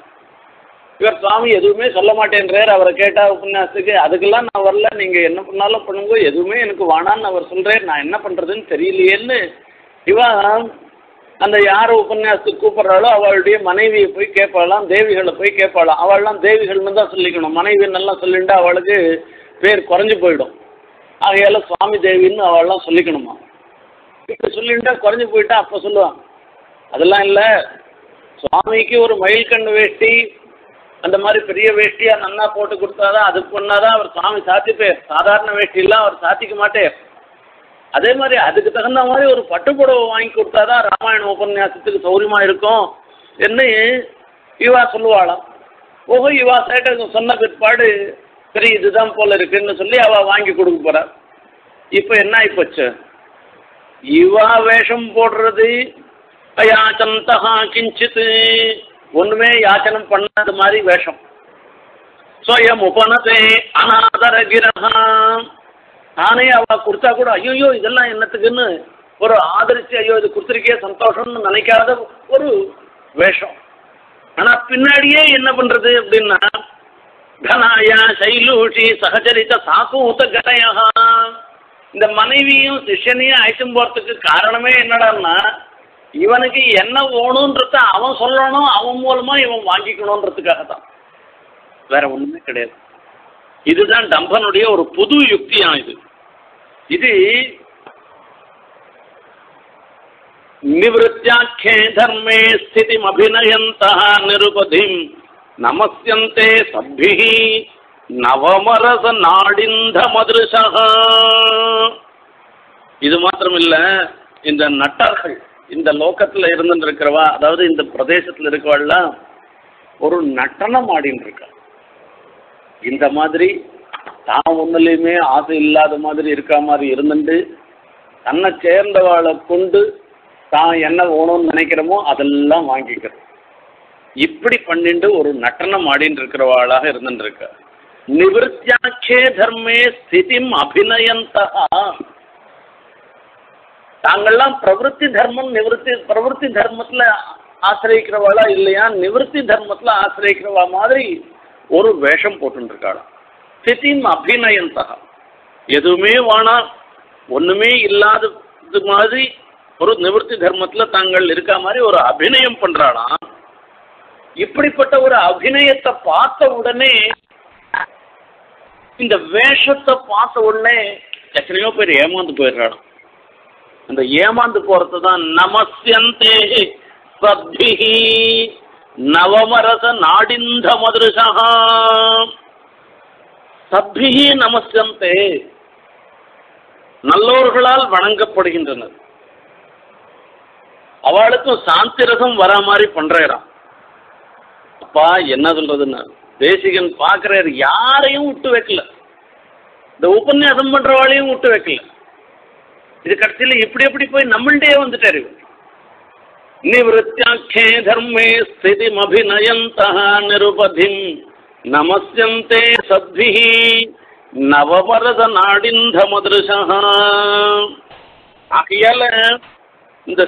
இவர் சுவாமி எதுவுமே சொல்ல மாட்டேன்றார் அவரை கேட்டா உபன்யாசத்துக்கு அதுக்கெல்லாம் நான் வரல நீங்க என்ன பண்ணாலும் பண்ணுங்க எதுவுமே எனக்கு வேணான்னு அவர் சொல்றார் நான் என்ன பண்றதுன்னு தெரியலையேன்னு இவன் அந்த யார் உபன்யாசத்துக்கு கூப்பிட்றாளோ அவளுடைய மனைவியை போய் கேட்பாளாம் தேவிகளை போய் கேட்பாளாம் அவள்லாம் தேவிகள்னு தான் சொல்லிக்கணும் மனைவி நல்லா சொல்லிட்டு அவளுக்கு பேர் குறைஞ்சு போயிடும் ஆகையால சுவாமி தேவின்னு அவள்லாம் சொல்லிக்கணுமா இப்போ சொல்லிட்டா குறைஞ்சு போயிட்டா அப்போ சொல்லுவான் அதெல்லாம் இல்லை சுவாமிக்கு ஒரு மயில் கண்ணு வேஷ்டி அந்த மாதிரி பெரிய வேஷ்டியா நன்னா போட்டு கொடுத்தாதான் அது பண்ணாதான் அவர் சுவாமி சாத்திப்பேர் சாதாரண வேஷ்டியெல்லாம் அவர் சாத்திக்க மாட்டேர் அதே மாதிரி அதுக்கு தகுந்த மாதிரி ஒரு பட்டுப்புடவை வாங்கி கொடுத்தாதான் ராமாயண உபன்யாசத்துக்கு சௌரியமா இருக்கும் என்ன இவா சொல்லுவாளாம் ஓஹோ இவா சேட்ட சொன்ன பிற்பாடு சரி இதுதான் போல இருக்குன்னு சொல்லி அவ வாங்கி கொடுக்க போறா இப்போ என்ன ஆயிப்போச்சு இவா வேஷம் போடுறது யாச்சந்தகா கிஞ்சித் ஒண்ணுமே யாச்சனம் பண்ணாத மாதிரி வேஷம் ஸ்வயம் உபனதே அநாதர கிரகா நானே அவ கொடுத்தா கூட ஐயோ இதெல்லாம் என்னத்துக்குன்னு ஒரு ஆதரிச்சு ஐயோ இது கொடுத்துருக்கே சந்தோஷம்னு நினைக்காத ஒரு வேஷம் ஆனா பின்னாடியே என்ன பண்றது அப்படின்னா கனாய சைலூஷி சகச்சரித்த சாக்கூத்த கதையா இந்த மனைவியும் சிஷ்யனையும் அழைச்சும் போறதுக்கு காரணமே என்னடான்னா இவனுக்கு என்ன வேணுன்றத அவன் சொல்லணும் அவன் மூலமா இவன் வாங்கிக்கணுன்றதுக்காக தான் வேற ஒண்ணுமே கிடையாது இதுதான் டம்பனுடைய ஒரு புது யுக்தியா இது இது நிவத்தியாக்கியே தர்மே ஸ்திதிம் அபிநயந்த நிருபதிம் நமஸ்யந்தே சப்பி நவமரச நாடிந்த மதுருஷா இது மாத்திரம் இல்ல இந்த நட்டர்கள் இந்த லோக்கத்துல இருந்துட்டு இருக்கிறவா அதாவது இந்த பிரதேசத்துல இருக்கவாள்லாம் ஒரு நட்டனம் ஆடின்னு இருக்கா இந்த மாதிரி தான் ஒன்றுலையுமே ஆசை இல்லாத மாதிரி இருக்க மாதிரி இருந்துட்டு தன்னை சேர்ந்தவாளை கொண்டு தான் என்ன வேணும்னு நினைக்கிறோமோ அதெல்லாம் வாங்கிக்கிறது இப்படி பண்ணிட்டு ஒரு நட்டனம் ஆடின்னு இருக்கிறவாளாக இருந்துட்டு இருக்க நிவத்தியாக்கே தர்மே ஸ்திதிம் அபிநயந்தா தாங்கள்லாம் பிரவருத்தி தர்மம் நிவர்த்தி பிரவருத்தி தர்மத்துல ஆசிரியக்கிறவாளா இல்லையா நிவர்த்தி தர்மத்துல ஆசிரியக்கிறவா மாதிரி ஒரு வேஷம் போட்டுருக்காளாம் ஸ்திதிம் அபிநயந்தா எதுவுமே வேணாம் ஒண்ணுமே இல்லாதது மாதிரி ஒரு நிவர்த்தி தர்மத்துல தாங்கள் இருக்க மாதிரி ஒரு அபிநயம் பண்றாளாம் இப்படிப்பட்ட ஒரு அபிநயத்தை பார்த்த உடனே இந்த வேஷத்தை பார்த்த உடனே எத்தனையோ பேர் ஏமாந்து போயிடுறாளாம் அந்த ஏமாந்து போறது தான் நமஸ்யந்தே சத்பிஹி நவமரச நாடிந்த மதுருஷா சத்பிஹி நமஸ்யந்தே நல்லோர்களால் வணங்கப்படுகின்றனர் அவளுக்கும் சாந்தி ரசம் வர மாதிரி பண்றாராம் அப்பா என்ன சொல்றதுன்னா தேசிகன் பார்க்கிறார் யாரையும் விட்டு வைக்கல இந்த உபன்யாசம் பண்றவாளையும் விட்டு வைக்கல இது கடைசியில் இப்படி எப்படி போய் நம்மள்டே வந்துட்டாரு நிவத்தியாக்கியே தர்மே ஸ்திதிமபிநயந்த நிருபதிம் நமஸ்யந்தே சத்பி நவவரத நாடிந்த மதுருஷா ஆகையால இந்த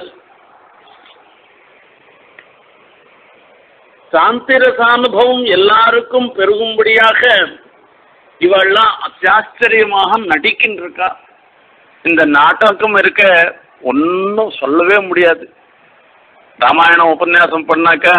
சாந்திரசானுபவம் எல்லாருக்கும் பெருகும்படியாக இவெல்லாம் அத்தியாச்சரியமாக நடிக்கின்றிருக்கா இந்த நாடகம் இருக்க ஒன்றும் சொல்லவே முடியாது ராமாயணம் உபன்யாசம் பண்ணாக்கா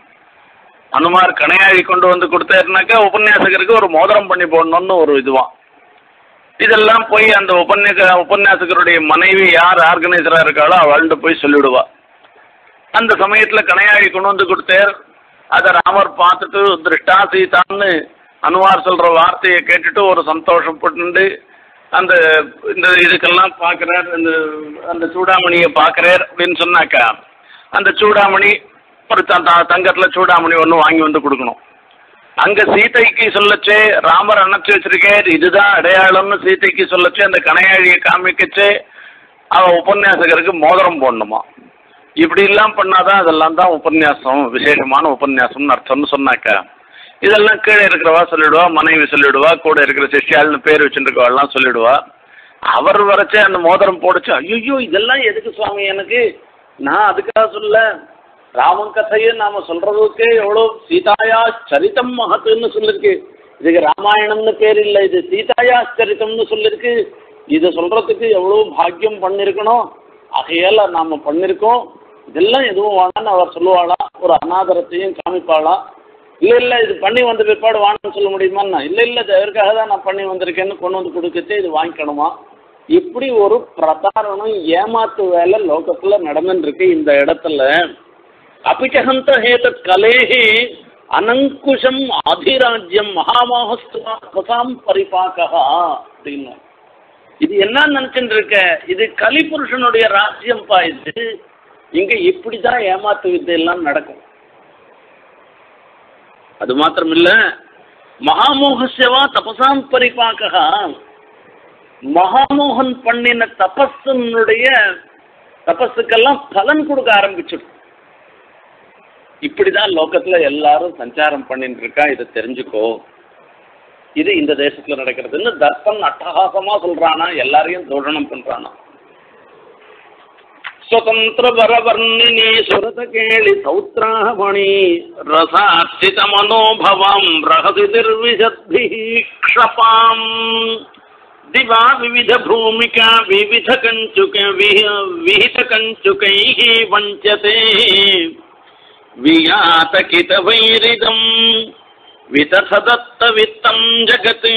அனுமார் கணையாழி கொண்டு வந்து கொடுத்தாருனாக்கா உபன்யாசகருக்கு ஒரு மோதிரம் பண்ணி போடணும்னு ஒரு இதுவான் இதெல்லாம் போய் அந்த உபன்யாச உபன்யாசகருடைய மனைவி யார் ஆர்கனைசராக இருக்காளோ அவள்கிட்ட போய் சொல்லிவிடுவா அந்த சமயத்தில் கணையாழி கொண்டு வந்து கொடுத்தார் அதை ராமர் பார்த்துட்டு திருஷ்டா சீதான்னு அனுமார் சொல்கிற வார்த்தையை கேட்டுட்டு ஒரு சந்தோஷப்பட்டு அந்த இந்த இதுக்கெல்லாம் பார்க்குறார் இந்த அந்த சூடாமணியை பார்க்குறார் அப்படின்னு சொன்னாக்கா அந்த சூடாமணி ஒரு த த- தங்கத்தில் சூடாமணி ஒன்று வாங்கி வந்து கொடுக்கணும் அங்கே சீதைக்கு சொல்லச்சே ராமர் அணைச்சி வச்சிருக்கார் இதுதான் அடையாளம்னு சீதைக்கு சொல்லச்சே அந்த கணையாழியை காமிக்கச்சே அவ உபன்யாசகருக்கு மோதிரம் போடணுமா இப்படி எல்லாம் பண்ணாதான் அதெல்லாம் தான் உபன்யாசம் விசேஷமான உபன்யாசம்னு அர்த்தம்னு சொன்னாக்கா இதெல்லாம் கீழே இருக்கிறவா சொல்லிடுவா மனைவி சொல்லிடுவா கூட இருக்கிற சிஷ்யாள்னு பேர் வச்சுருக்கவாள்லாம் சொல்லிடுவா அவர் வரைச்சே அந்த மோதிரம் போடுச்சு ஐயோ இதெல்லாம் எதுக்கு சுவாமி எனக்கு நான் அதுக்காக சொல்ல ராமன் கதையை நாம சொல்றதுக்கே எவ்வளோ சீதாயா சரிதம் மகத்துன்னு சொல்லிருக்கு இதுக்கு ராமாயணம்னு பேர் இல்லை இது சீதாயா சரிதம்னு சொல்லிருக்கு இதை சொல்றதுக்கு எவ்வளோ பாக்கியம் பண்ணிருக்கணும் ஆகையால நாம பண்ணிருக்கோம் இதெல்லாம் எதுவும் வேணான்னு அவர் சொல்லுவாளா ஒரு அநாதரத்தையும் காமிப்பாளா இல்ல இல்ல இது பண்ணி வந்த பிற்பாடு வாங்கன்னு சொல்ல முடியுமான்னா இல்ல இல்ல இது அதற்காக தான் நான் பண்ணி வந்திருக்கேன்னு கொண்டு வந்து கொடுக்கச்சே இது வாங்கிக்கணுமா இப்படி ஒரு பிரதாரணம் ஏமாத்து வேலை லோகத்துல நடந்துட்டு இருக்கு இந்த இடத்துல அபிச்சகந்த ஹேதத் கலேஹி அனங்குஷம் ஆதிராஜ்யம் மகாமோகஸ்தாம் பரிபாக்கா அப்படின்னு இது என்ன நினைச்சுட்டு இருக்க இது கலிபுருஷனுடைய ராஜ்யம்பா இது இங்க இப்படிதான் ஏமாத்து வித்தையெல்லாம் நடக்கும் அது மாத்திரம் இல்ல மகாமோகசேவா தபசாம் பரிபாக்கா மகாமோகன் பண்ணின தபஸனுடைய தபஸுக்கெல்லாம் பலன் கொடுக்க ஆரம்பிச்சிடும் இப்படிதான் லோகத்துல எல்லாரும் சஞ்சாரம் பண்ணிட்டு இருக்கா இதை தெரிஞ்சுக்கோ இது இந்த தேசத்துல நடக்கிறதுன்னு தர்ப்பன் அட்டகாசமா சொல்றானா எல்லாரையும் தோழனம் பண்றானா ಸ್ವತಂತ್ರ ವರವರ್ಣಿನಿ ಸುರತ ಕೇಳಿ ಸೌತ್ರಾಹಮಣಿ ರಸಾರ್ಚಿತ ಮನೋಭವಾಂ ರಹಸಿ ನಿರ್ವಿಶದ್ಧಿ ಕ್ಷಪಾಂ ದಿವಾ ವಿವಿಧ ಭೂಮಿಕಾ ವಿವಿಧ ಕಂಚುಕ ವಿಹಿತ ಕಂಚುಕೈ ವಂಚತೆ ವಿಯಾತಕಿತ ವೈರಿದಂ விதசதத்த வித்தம் ஜகத்து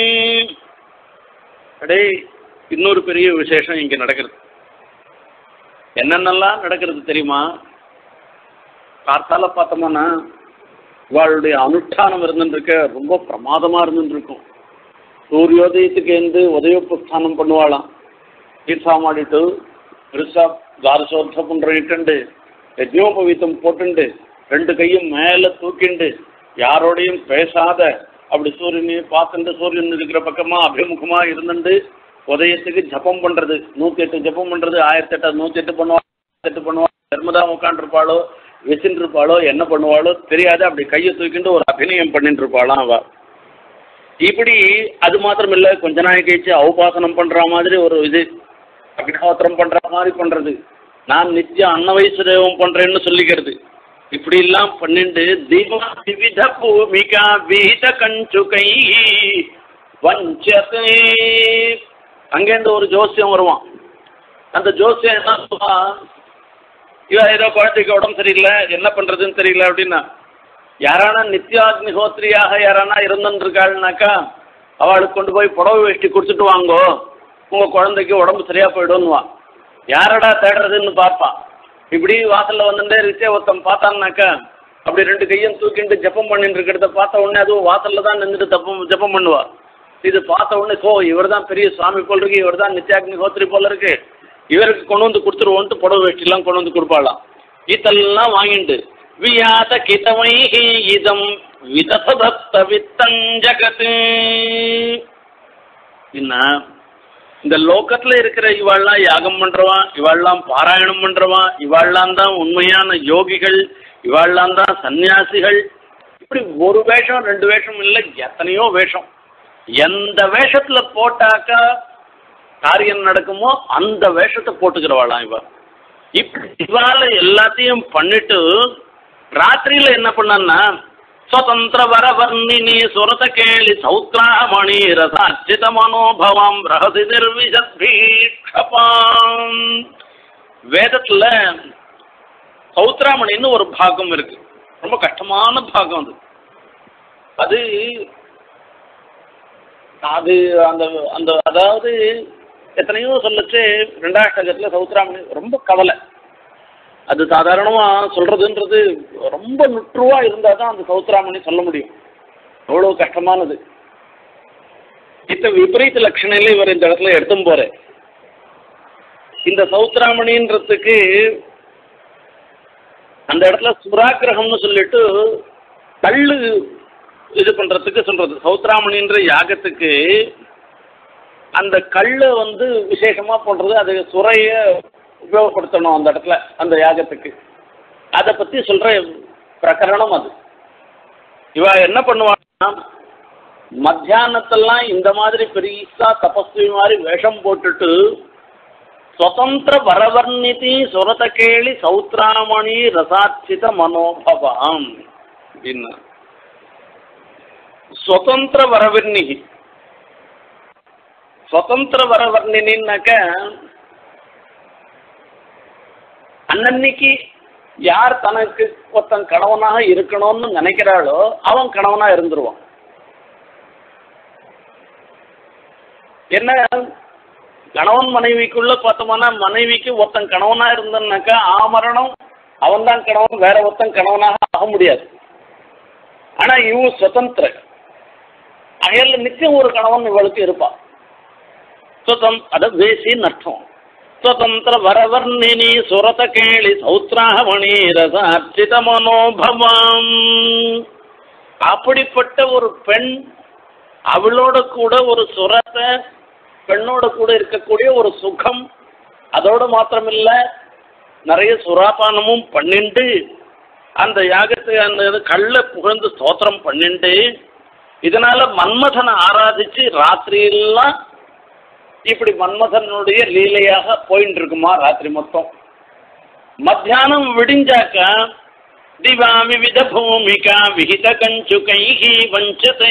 அடே இன்னொரு பெரிய விசேஷம் இங்க நடக்கிறது என்னென்னலாம் நடக்கிறது தெரியுமா கார்த்தால பார்த்தோம்னா இவாளுடைய அனுஷ்டானம் இருந்துருக்க ரொம்ப பிரமாதமா இருந்துருக்கும் சூரியோதயத்துக்கு எழுந்து உதயோபஸ்தானம் பண்ணுவாளாம் தீர்த்தா மாடிட்டு பெருசா துவாரசோத்தம் பண்ணிட்டு யஜ்னோபவீத்தம் போட்டுண்டு ரெண்டு கையும் மேலே தூக்கிண்டு யாரோடையும் பேசாத அப்படி சூரியனை பார்த்துட்டு சூரியன் இருக்கிற பக்கமா அபிமுகமா இருந்துட்டு உதயத்துக்கு ஜபம் பண்றது நூத்தி எட்டு ஜபம் பண்றது ஆயிரத்தி எட்டு நூத்தி எட்டு பண்ணுவா எட்டு பண்ணுவா தர்மதா உட்காந்துருப்பாளோ வச்சுட்டு இருப்பாளோ என்ன பண்ணுவாளோ தெரியாது அப்படி கையை தூக்கிட்டு ஒரு அபிநயம் பண்ணிட்டு இருப்பாளாம் அவ இப்படி அது மாத்திரம் இல்ல கொஞ்ச நாள் கழிச்சு அவுபாசனம் பண்ற மாதிரி ஒரு இது அக்னிஹோத்திரம் பண்ற மாதிரி பண்றது நான் நித்தியம் அன்னவைசுதேவம் பண்றேன்னு சொல்லிக்கிறது இப்படி எல்லாம் பண்ணிட்டு தீபா விவித பூமிகா விஹித கஞ்சுகை வஞ்சதே அங்கேருந்து ஒரு ஜோசியம் வருவான் அந்த ஜோசியம் என்ன சொல்லுவான் இவன் ஏதோ குழந்தைக்கு உடம்பு சரியில்லை என்ன பண்றதுன்னு தெரியல அப்படின்னா யாரானா நித்யாக்னிஹோத்திரியாக யாரானா இருந்துருக்காள்னாக்கா அவளுக்கு கொண்டு போய் புடவை வேஷ்டி கொடுத்துட்டு வாங்கோ உங்க குழந்தைக்கு உடம்பு சரியா போயிடும்னுவான் யாரடா தேடுறதுன்னு பார்ப்பான் இப்படி வாசல்ல வந்துட்டே இருக்கே ஒருத்தன் பார்த்தான்னாக்கா அப்படி ரெண்டு கையும் தூக்கிட்டு ஜெபம் பண்ணிட்டு இருக்கிறத பார்த்த உடனே அதுவும் வாசல்ல தான் நின்றுட்டு தப்பம் ஜெபம் பண்ணுவா இது பார்த்த உடனே ஓ இவர் தான் பெரிய சுவாமி போல் இருக்கு இவர் தான் நித்யாக்னி ஹோத்திரி போல இருக்கு இவருக்கு கொண்டு வந்து கொடுத்துருவோன்ட்டு புடவை வேஷ்டிலாம் கொண்டு வந்து கொடுப்பாளாம் இதெல்லாம் வாங்கிட்டு வியாத கிதவை இதம் விதசதத்த வித்தஞ்சகத்து என்ன இந்த லோகத்துல இருக்கிற இவாள்லாம் யாகம் பண்றவா இவாள்லாம் பாராயணம் பண்றவா இவாள்லாம் தான் உண்மையான யோகிகள் இவாள்லாம் தான் சன்னியாசிகள் இப்படி ஒரு வேஷம் ரெண்டு வேஷம் இல்லை எத்தனையோ வேஷம் எந்த வேஷத்துல போட்டாக்கா காரியம் நடக்குமோ அந்த வேஷத்தை போட்டுக்கிறவாளாம் இவ இப்படி இவால எல்லாத்தையும் பண்ணிட்டு ராத்திரியில என்ன பண்ணான்னா ಸ್ವತಂತ್ರ ವರವರ್ಣಿನಿ ಸುರತ ಕೇಳಿ ಸೌತ್ರಾಮಣಿ ರಸಾರ್ಚಿತ ಮನೋಭವಂ ರಹಸಿ ನಿರ್ವಿஷபீட்சபாம் வேதத்துல சௌத்ராமணின்னு ஒரு பாகம் இருக்கு ரொம்ப கஷ்டமான பாகம் அது அது அது அந்த அந்த அதாவது எத்தனையோ சொல்லச்சு ரெண்டாஷ்டகத்தில் சௌத்ராமணி ரொம்ப கவலை அது சாதாரணமாக சொல்கிறதுன்றது ரொம்ப நுற்றுவாக இருந்தால் தான் அந்த சௌத்ராமணி சொல்ல முடியும் அவ்வளோ கஷ்டமானது இத்த விபரீத லட்சணையில இவர் இந்த இடத்துல எடுத்தும் போற இந்த சௌத்ராமணின்றதுக்கு அந்த இடத்துல சுராக்கிரகம்னு சொல்லிட்டு கல்லு இது பண்றதுக்கு சொல்றது சௌத்ராமணின்ற யாகத்துக்கு அந்த கல்லை வந்து விசேஷமா பண்றது அது சுரைய உபயோகப்படுத்தணும் அந்த இடத்துல அந்த யாகத்துக்கு அதை பத்தி சொல்ற பிரகரணம் அது இவ என்ன பண்ணுவாங்கன்னா மத்தியானத்தெல்லாம் இந்த மாதிரி பெரியசா தபஸ்வி மாதிரி வேஷம் போட்டுட்டு சுதந்திர வரவர்ணிதி சுரத கேளி சௌத்ராமணி ரசார்ச்சித மனோபவாம் அப்படின்னு சுதந்திர வரவர்ணிகி சுதந்திர வரவர்ணினாக்க அன்னன்னைக்கு யார் தனக்கு ஒருத்தன் கணவனாக இருக்கணும்னு நினைக்கிறாளோ அவன் கணவனா இருந்துருவான் என்ன கணவன் மனைவிக்குள்ள பார்த்தோம்னா மனைவிக்கு ஒருத்தன் கணவனா இருந்தான்னாக்கா ஆமரணம் அவன் தான் கணவன் வேற ஒருத்தன் கணவனாக ஆக முடியாது ஆனா இவன் சுதந்திர அயல்ல நிச்சயம் ஒரு கணவன் இவளுக்கு இருப்பான் சுதம் அத வேசின்னு அர்த்தம் ಸ್ವತಂತ್ರ ವರವರ್ಣಿನಿ ಸುರತ ಕೇಳಿ ಸೌತ್ರಾವಣಿ ரசார்ச்சித மனோபவம் அப்படிப்பட்ட ஒரு பெண் அவளோட கூட ஒரு சுரத்தை பெண்ணோட கூட இருக்கக்கூடிய ஒரு சுகம் அதோட மாத்திரமில்ல நிறைய சுராபானமும் பண்ணிண்டு அந்த யாகத்தை அந்த இது கள்ள புகழ்ந்து ஸ்தோத்திரம் பண்ணிண்டு இதனால மன்மதனை ஆராதிச்சு ராத்திரியெல்லாம் இப்படி மன்மதனுடைய லீலையாக போயின்னு இருக்குமா ராத்திரி மொத்தம் மத்தியானம் விடிஞ்சாக்க திவா விவித பூமிகா விகித கஞ்சுகைஹி வஞ்சதே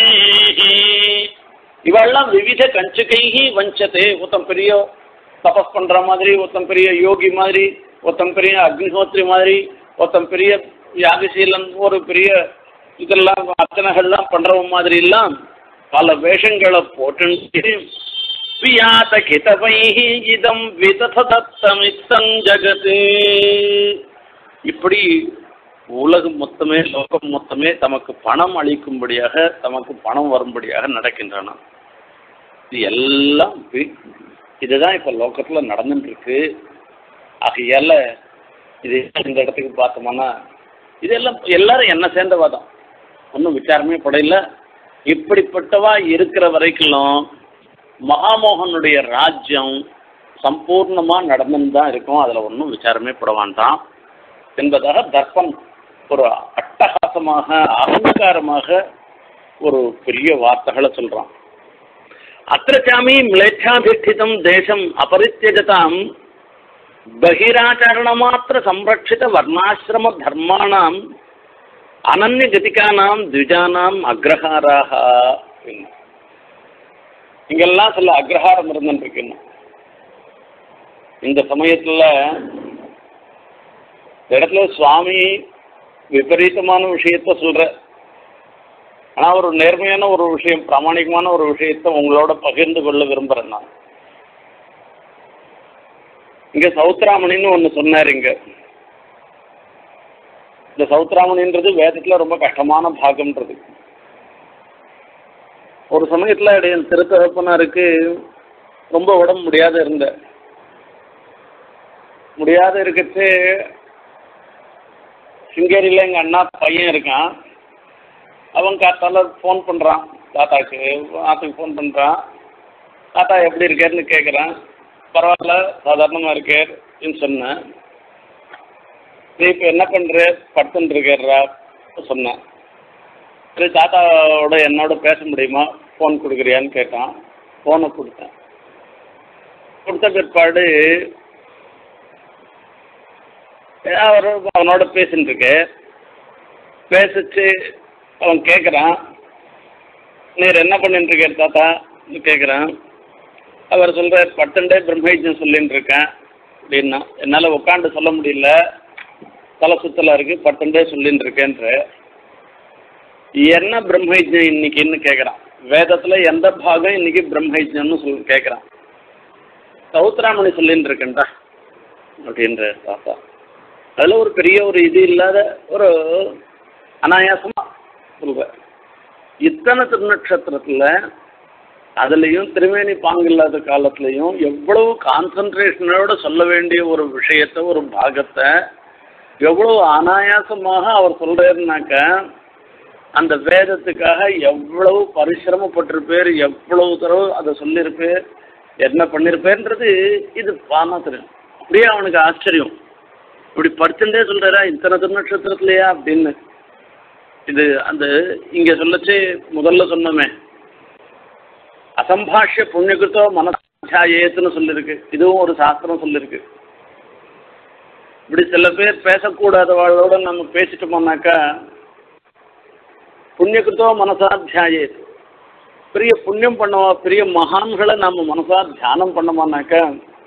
இவெல்லாம் விவித கஞ்சுகைஹி வஞ்சதே ஒருத்தன் பெரிய தபஸ் பண்ற மாதிரி ஒருத்தன் பெரிய யோகி மாதிரி ஒருத்தன் பெரிய அக்னிஹோத்ரி மாதிரி ஒருத்தன் பெரிய யாகசீலன் ஒரு பெரிய இதெல்லாம் அர்ச்சனைகள்லாம் பண்றவன் மாதிரி எல்லாம் பல வேஷங்களை போட்டு வியாத கிதவைஹி இதம் விததத்தமித்தம் ஜகத்து இப்படி உலகம் மொத்தமே லோகம் மொத்தமே தமக்கு பணம் அளிக்கும்படியாக தமக்கு பணம் வரும்படியாக நடக்கின்றன இது எல்லாம் வி- இதுதான் இப்போ லோகத்தில் நடந்துட்டு இருக்கு ஆகையால இது இந்த இடத்துக்கு பார்த்தோம்னா இதெல்லாம் எல்லாரும் என்ன சேர்ந்தவா தான் ஒன்றும் விசாரமே படையில இப்படிப்பட்டவா இருக்கிற வரைக்கும் மகாமோகனுடைய ராஜ்யம் சம்பூர்ணமாக நடந்துன்னு தான் இருக்கும் அதில் ஒன்றும் விசாரமே பட வேண்டாம் என்பதாக தர்ப்பன் ஒரு அட்டகாசமாக அகங்காரமாக ஒரு பெரிய வார்த்தைகளை சொல்கிறான் அத்திரச்சாமி மிளேச்சாதிஷ்டிதம் தேசம் அபரித்தியஜதாம் பகிராச்சரணமாத்திர சம்ரட்சித வர்ணாசிரம தர்மாணாம் அனன்ய கதிகானாம் த்விஜானாம் அக்ரஹாராக அப்படின்னு. இங்கெல்லாம் சில அக்ரஹாரம் இருந்துருக்கு இன்னும். இந்த சமயத்துல இந்த இடத்துல சுவாமி விபரீதமான விஷயத்த சொல்ற ஆனா ஒரு நேர்மையான ஒரு விஷயம் பிராமணிகமான ஒரு விஷயத்த உங்களோட பகிர்ந்து கொள்ள விரும்புறேன் நான் இங்க சௌத்ராமணின்னு ஒண்ணு சொன்னார் இங்க இந்த சௌத்ராமணின்றது வேதத்துல ரொம்ப கஷ்டமான பாகம்ன்றது ஒரு சமயத்துல என் திருத்தகப்பனாருக்கு ரொம்ப உடம்பு முடியாத இருந்த முடியாத இருக்கச்சு சிங்கேரியில் எங்கள் அண்ணா பையன் இருக்கான் அவன் காத்தால ஃபோன் பண்ணுறான் தாத்தாக்கு ஆத்துக்கு ஃபோன் பண்ணுறான் தாத்தா எப்படி இருக்காருன்னு கேட்குறேன் பரவாயில்ல சாதாரணமாக இருக்கேன்னு சொன்னேன் நீ இப்போ என்ன பண்ணுற படுத்துன்னு இருக்கிறா சொன்னேன் சரி தாத்தாவோட என்னோட பேச முடியுமா ஃபோன் கொடுக்குறியான்னு கேட்டான் ஃபோனை கொடுத்தேன் கொடுத்த பிற்பாடு அவர் அவனோட பேசின்னு இருக்கு பேசிச்சு அவன் கேட்குறான் நீர் என்ன பண்ணிட்டு இருக்கார் தாத்தா கேட்குறான் அவர் சொல்கிறார் பத்தண்டே பிரம்மயஜம் சொல்லின்னு இருக்கேன் அப்படின்னா என்னால் உட்காந்து சொல்ல முடியல தலை சுத்தலாக இருக்குது பத்தண்டே சொல்லின்னு இருக்கேன்ற என்ன பிரம்மயஜம் இன்னைக்குன்னு கேட்குறான் வேதத்தில் எந்த பாகம் இன்னைக்கு பிரம்மயஜம்னு சொல் கேட்குறான் சௌத்ராமணி சொல்லின்னு இருக்கேன்டா அப்படின்ற தாத்தா அதில் ஒரு பெரிய ஒரு இது இல்லாத ஒரு அனாயாசமாக சொல்கிறேன் இத்தனை திருநட்சத்திரத்தில் அதுலேயும் திருமேனி பாங்கு இல்லாத காலத்துலேயும் எவ்வளவு கான்சன்ட்ரேஷனோட சொல்ல வேண்டிய ஒரு விஷயத்தை ஒரு பாகத்தை எவ்வளவு அனாயாசமாக அவர் சொல்கிறாருனாக்க அந்த வேதத்துக்காக எவ்வளவு பரிசிரமப்பட்டிருப்பேர் எவ்வளவு தடவை அதை சொல்லியிருப்பேர் என்ன பண்ணியிருப்பேன்றது இது பானா தெரியும் அப்படியே அவனுக்கு ஆச்சரியம் இப்படி படிச்சுட்டே சொல்கிறாரா இத்தனை திருநட்சத்திரத்துலையா அப்படின்னு இது அந்த இங்கே சொல்லச்சு முதல்ல சொன்னோமே அசம்பாஷ்ய புண்ணியகிருத்தோ மனசாயேத்துன்னு சொல்லியிருக்கு இதுவும் ஒரு சாஸ்திரம் சொல்லியிருக்கு இப்படி சில பேர் பேசக்கூடாதவாளோட நம்ம பேசிட்டோம்னாக்கா புண்ணியகிருத்தோ மனசாத்தியாயேத் பெரிய புண்ணியம் பண்ணவா பெரிய மகான்களை நம்ம மனசா தியானம் பண்ணோம்னாக்கா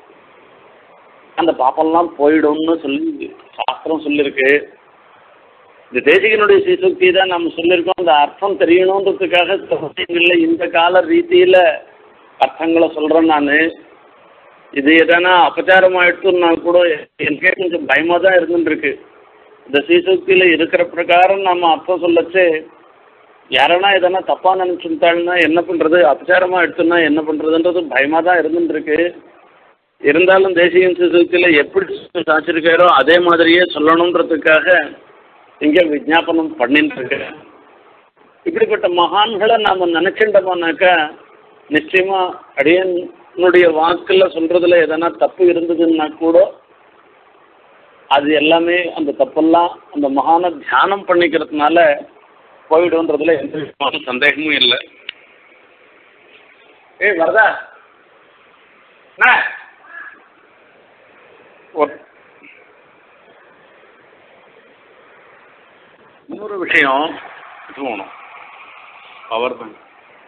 அந்த பாப்பெல்லாம் போயிடும்னு சொல்லி சாஸ்திரம் சொல்லியிருக்கு இந்த தேசிகனுடைய சீசுக்தி தான் நம்ம சொல்லியிருக்கோம் அந்த அர்த்தம் தெரியணுன்றதுக்காக இல்லை இந்த கால ரீதியில் அர்த்தங்களை சொல்கிறேன் நான் இது எதனா அபச்சாரம் ஆயிடுச்சுன்னா கூட எனக்கே கொஞ்சம் பயமாக தான் இருந்துருக்கு இந்த சீசுக்தியில் இருக்கிற பிரகாரம் நம்ம அர்த்தம் சொல்லச்சு யாரனா எதனா தப்பாக நினச்சிருந்தாள்னா என்ன பண்ணுறது அபச்சாரமாக எடுத்துன்னா என்ன பண்ணுறதுன்றது பயமாக தான் இருந்துருக்கு இருந்தாலும் தேசிய சீசுக்தியில் எப்படி சாச்சிருக்காரோ அதே மாதிரியே சொல்லணுன்றதுக்காக இங்கே விஜாபனம் பண்ணிட்டு இருக்கேன் இப்படிப்பட்ட மகான்களை நாம் நினச்சிட்டோம்னாக்கா நிச்சயமா அடியனுடைய வாக்கில் சொல்றதுல எதனா தப்பு இருந்ததுன்னா கூட அது எல்லாமே அந்த தப்பெல்லாம் அந்த மகானை தியானம் பண்ணிக்கிறதுனால போயிடும்ன்றதுல எந்த விதமான சந்தேகமும் இல்லை ஏய் வரதா அண்ணா. ஒரு இன்னொரு விஷயம் இது வேணும் பவர் பேங்க்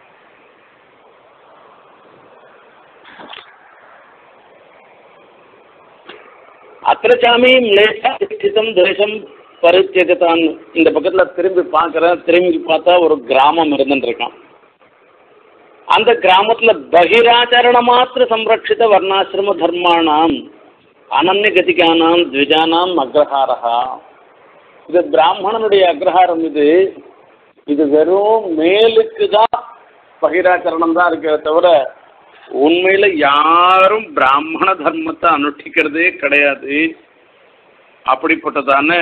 அத்திரச்சாமி ஸ்திதம் தேசம் பரித்தியகத்தான் இந்த பக்கத்தில் திரும்பி பார்க்குறேன் திரும்பி பார்த்தா ஒரு கிராமம் இருந்துருக்கான் அந்த கிராமத்தில் பகிராச்சரண மாத்திர சம்ரட்சித வர்ணாசிரம தர்மாணாம் அனன்ய கதிகானாம் த்விஜானாம் அக்ரஹாரஹா இது பிராமணனுடைய அக்ரஹாரம் இது இது வெறும் மேலுக்கு தான் பகிராச்சரணம் தான் இருக்கே தவிர உண்மையில யாரும் பிராமண தர்மத்தை அனுஷ்டிக்கிறதே கிடையாது அப்படிப்பட்டதான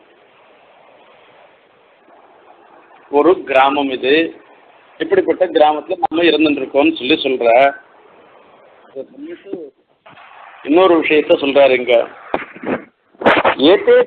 ஒரு கிராமம் இது இப்படிப்பட்ட கிராமத்துல நம்ம இருந்துருக்கோம்னு சொல்லி சொல்ற இதை சொல்லிட்டு இன்னொரு விஷயத்த சொல்றாரு இங்க ஏத்தே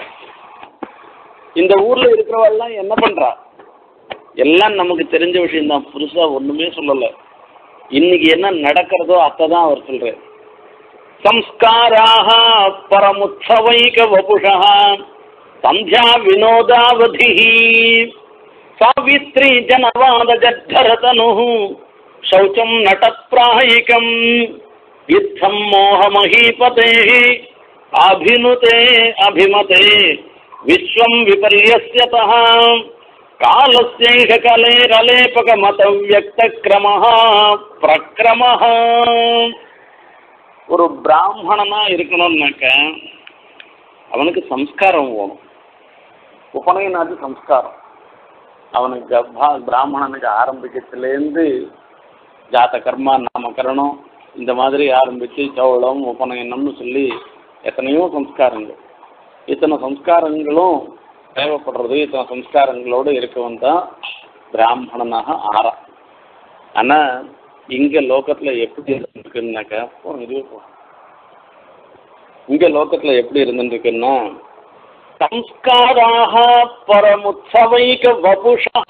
இந்த ஊர்ல இருக்கிறவெல்லாம் என்ன பண்றா எல்லாம் நமக்கு தெரிஞ்ச விஷயம்தான் புதுசா ஒண்ணுமே சொல்லல இன்னைக்கு என்ன நடக்கிறதோ அதான் அவர் சொல்றாரு சம்ஸ்காராக பரமுத்சவைக வபுஷா சந்தியா வினோதாவதி சாவித்ரி ஜனவாத ஜத்தரதனு சௌச்சம் நடப்பிராயிகம் யுத்தம் மோகமஹீபதே அபினுதே அபிமதே விஸ்வம் விபர்யஸ்யதः காலஸ்யைக கலேரலேபகமதவியக்தக்ரமः பிரக்ரமः ஒரு பிராமணனா இருக்கணும்னாக்க அவனுக்கு சம்ஸ்காரம் வேணும் உபநயனாது சம்ஸ்காரம் அவனுக்கு கர்ப்பா பிராமணனுக்கு ஆரம்பிக்கிறதுலேருந்து ஜாத கர்மா நாமகரணம் இந்த மாதிரி ஆரம்பித்து சௌளம் உபநயனம்னு சொல்லி எத்தனையோ சம்ஸ்காரங்கள் இத்தனை சம்ஸ்காரங்களும் தேவைப்படுறது இத்தனை சம்ஸ்காரங்களோடு இருக்கவன் தான் பிராமணனாக ஆறான் ஆனால் இங்க லோகத்துல எப்படி இருந்துருக்குன்னாக்கா போ இதுவே போ இங்க லோகத்துல எப்படி இருந்துருக்குன்னா சம்ஸ்காராக பரமுத்சவைக வபுஷா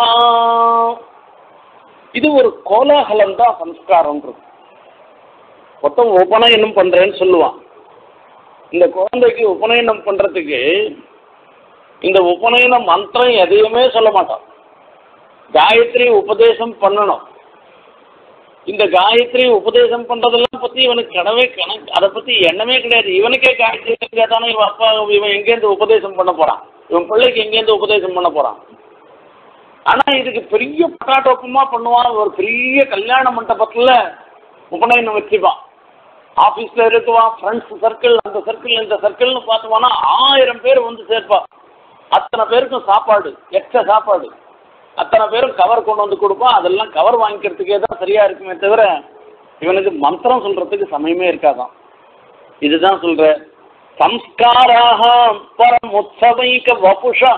இது ஒரு கோலாகலம் தான் சம்ஸ்காரம்ன்றது மொத்தம் உபநயனம் பண்றேன்னு சொல்லுவான் இந்த குழந்தைக்கு உபநயனம் பண்றதுக்கு இந்த உபநயன மந்திரம் எதையுமே சொல்ல மாட்டான் காயத்ரி உபதேசம் பண்ணணும் இந்த காயத்ரி உபதேசம் பண்றதெல்லாம் பத்தி இவனுக்கு கனவே கணக்கு அதை பத்தி எண்ணமே கிடையாது இவனுக்கே காயத்ரி கேட்டானே இவன் அப்பா இவன் எங்கேருந்து உபதேசம் பண்ண போறான் இவன் பிள்ளைக்கு எங்கேருந்து உபதேசம் பண்ண போறான் ஆனா இதுக்கு பெரிய பட்டாட்டோப்பமா பண்ணுவான் ஒரு பெரிய கல்யாண மண்டபத்துல உபநயனம் வச்சுப்பான் ஆபீஸ்ல இருக்குவான் ஃப்ரெண்ட்ஸ் சர்க்கிள் அந்த சர்க்கிள் இந்த சர்க்கிள்னு பார்த்துவானா ஆயிரம் பேர் வந்து சேர்ப்பான் அத்தனை பேருக்கும் சாப்பாடு எக்ஸ்ட்ரா சாப்பாடு அத்தனை பேரும் கவர் கொண்டு வந்து கொடுப்பான் அதெல்லாம் கவர் வாங்கிக்கிறதுக்கே தான் சரியா இருக்குமே தவிர இவனுக்கு மந்திரம் சொல்றதுக்கு சமயமே இருக்காதான் இதுதான் சொல்ற சம்ஸ்காராக பரம் உற்சவைக்க வபுஷா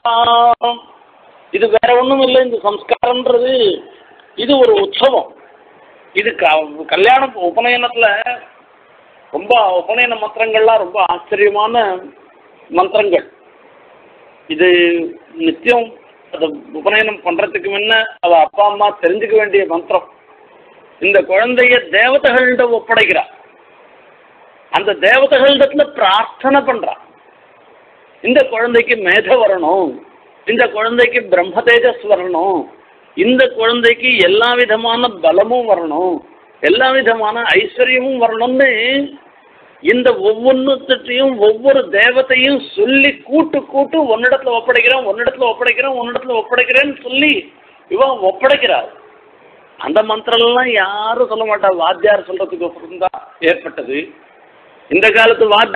இது வேற ஒண்ணும் இல்லை இந்த சம்ஸ்காரம்ன்றது இது ஒரு உற்சவம் இது க- கல்யாண உபநயனத்துல ரொம்ப உபநயன மந்திரங்கள்லாம் ரொம்ப ஆச்சரியமான மந்திரங்கள் இது நித்தியம் அது உபநயனம் பண்றதுக்கு முன்ன அவ அப்பா அம்மா தெரிஞ்சுக்க வேண்டிய மந்திரம் இந்த குழந்தைய தேவதைகள்கிட்ட ஒப்படைக்கிறா அந்த தேவதைகளிடத்துல பிரார்த்தனை பண்றா இந்த குழந்தைக்கு மேத வரணும் இந்த குழந்தைக்கு பிரம்ம தேஜஸ் வரணும் இந்த குழந்தைக்கு எல்லா விதமான பலமும் வரணும் எல்லா விதமான ஐஸ்வர்யமும் வரணும்னு இந்த ஒவ்வொன்றுத்தையும் ஒவ்வொரு தேவத்தையும் சொல்லி கூட்டு கூட்டு உன்னிடத்துல ஒப்படைக்கிறேன் உன்னிடத்துல ஒப்படைக்கிறேன் உன்னிடத்துல ஒப்படைக்கிறேன்னு சொல்லி இவன் ஒப்படைக்கிறார் அந்த மந்திரம்லாம் யாரும் சொல்ல மாட்டா வாத்தியார் சொல்றதுக்கு அப்புறம் தான் ஏற்பட்டது இந்த காலத்து வாத்தியார்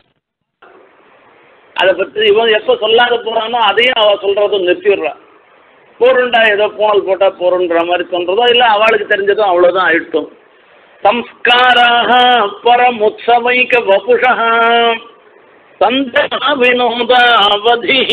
அதை பற்றி இவன் எப்போ சொல்லாத போறானோ அதையும் அவ சொல்றதும் நிறுத்திடுறான் போருண்டா ஏதோ பூனல் போட்டா போருன்ற மாதிரி சொல்றதோ இல்லை அவளுக்கு தெரிஞ்சதும் அவ்வளோதான் ஆயிட்டும் संस्काराः परमुत्सवैक वपुषः சந்தா வினோதாவதிः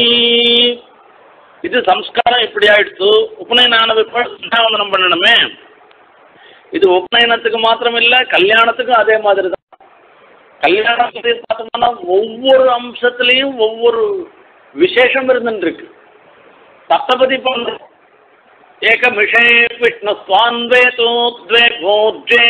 இது சம்ஸ்காரம் இப்படி ஆயிடுச்சு உபநயன ஆன பிற்பாடு சந்தாவந்தனம் பண்ணணுமே இது உபநயனத்துக்கு மாத்திரம் இல்ல கல்யாணத்துக்கும் அதே மாதிரி தான் கல்யாணம் பத்தி பார்த்தோம்னா ஒவ்வொரு அம்சத்திலையும் ஒவ்வொரு விசேஷம் இருந்துருக்கு சப்தபதி பண்றோம் एकमिषे விஷ்ணுஸ்வான்வேது द्वे भोजे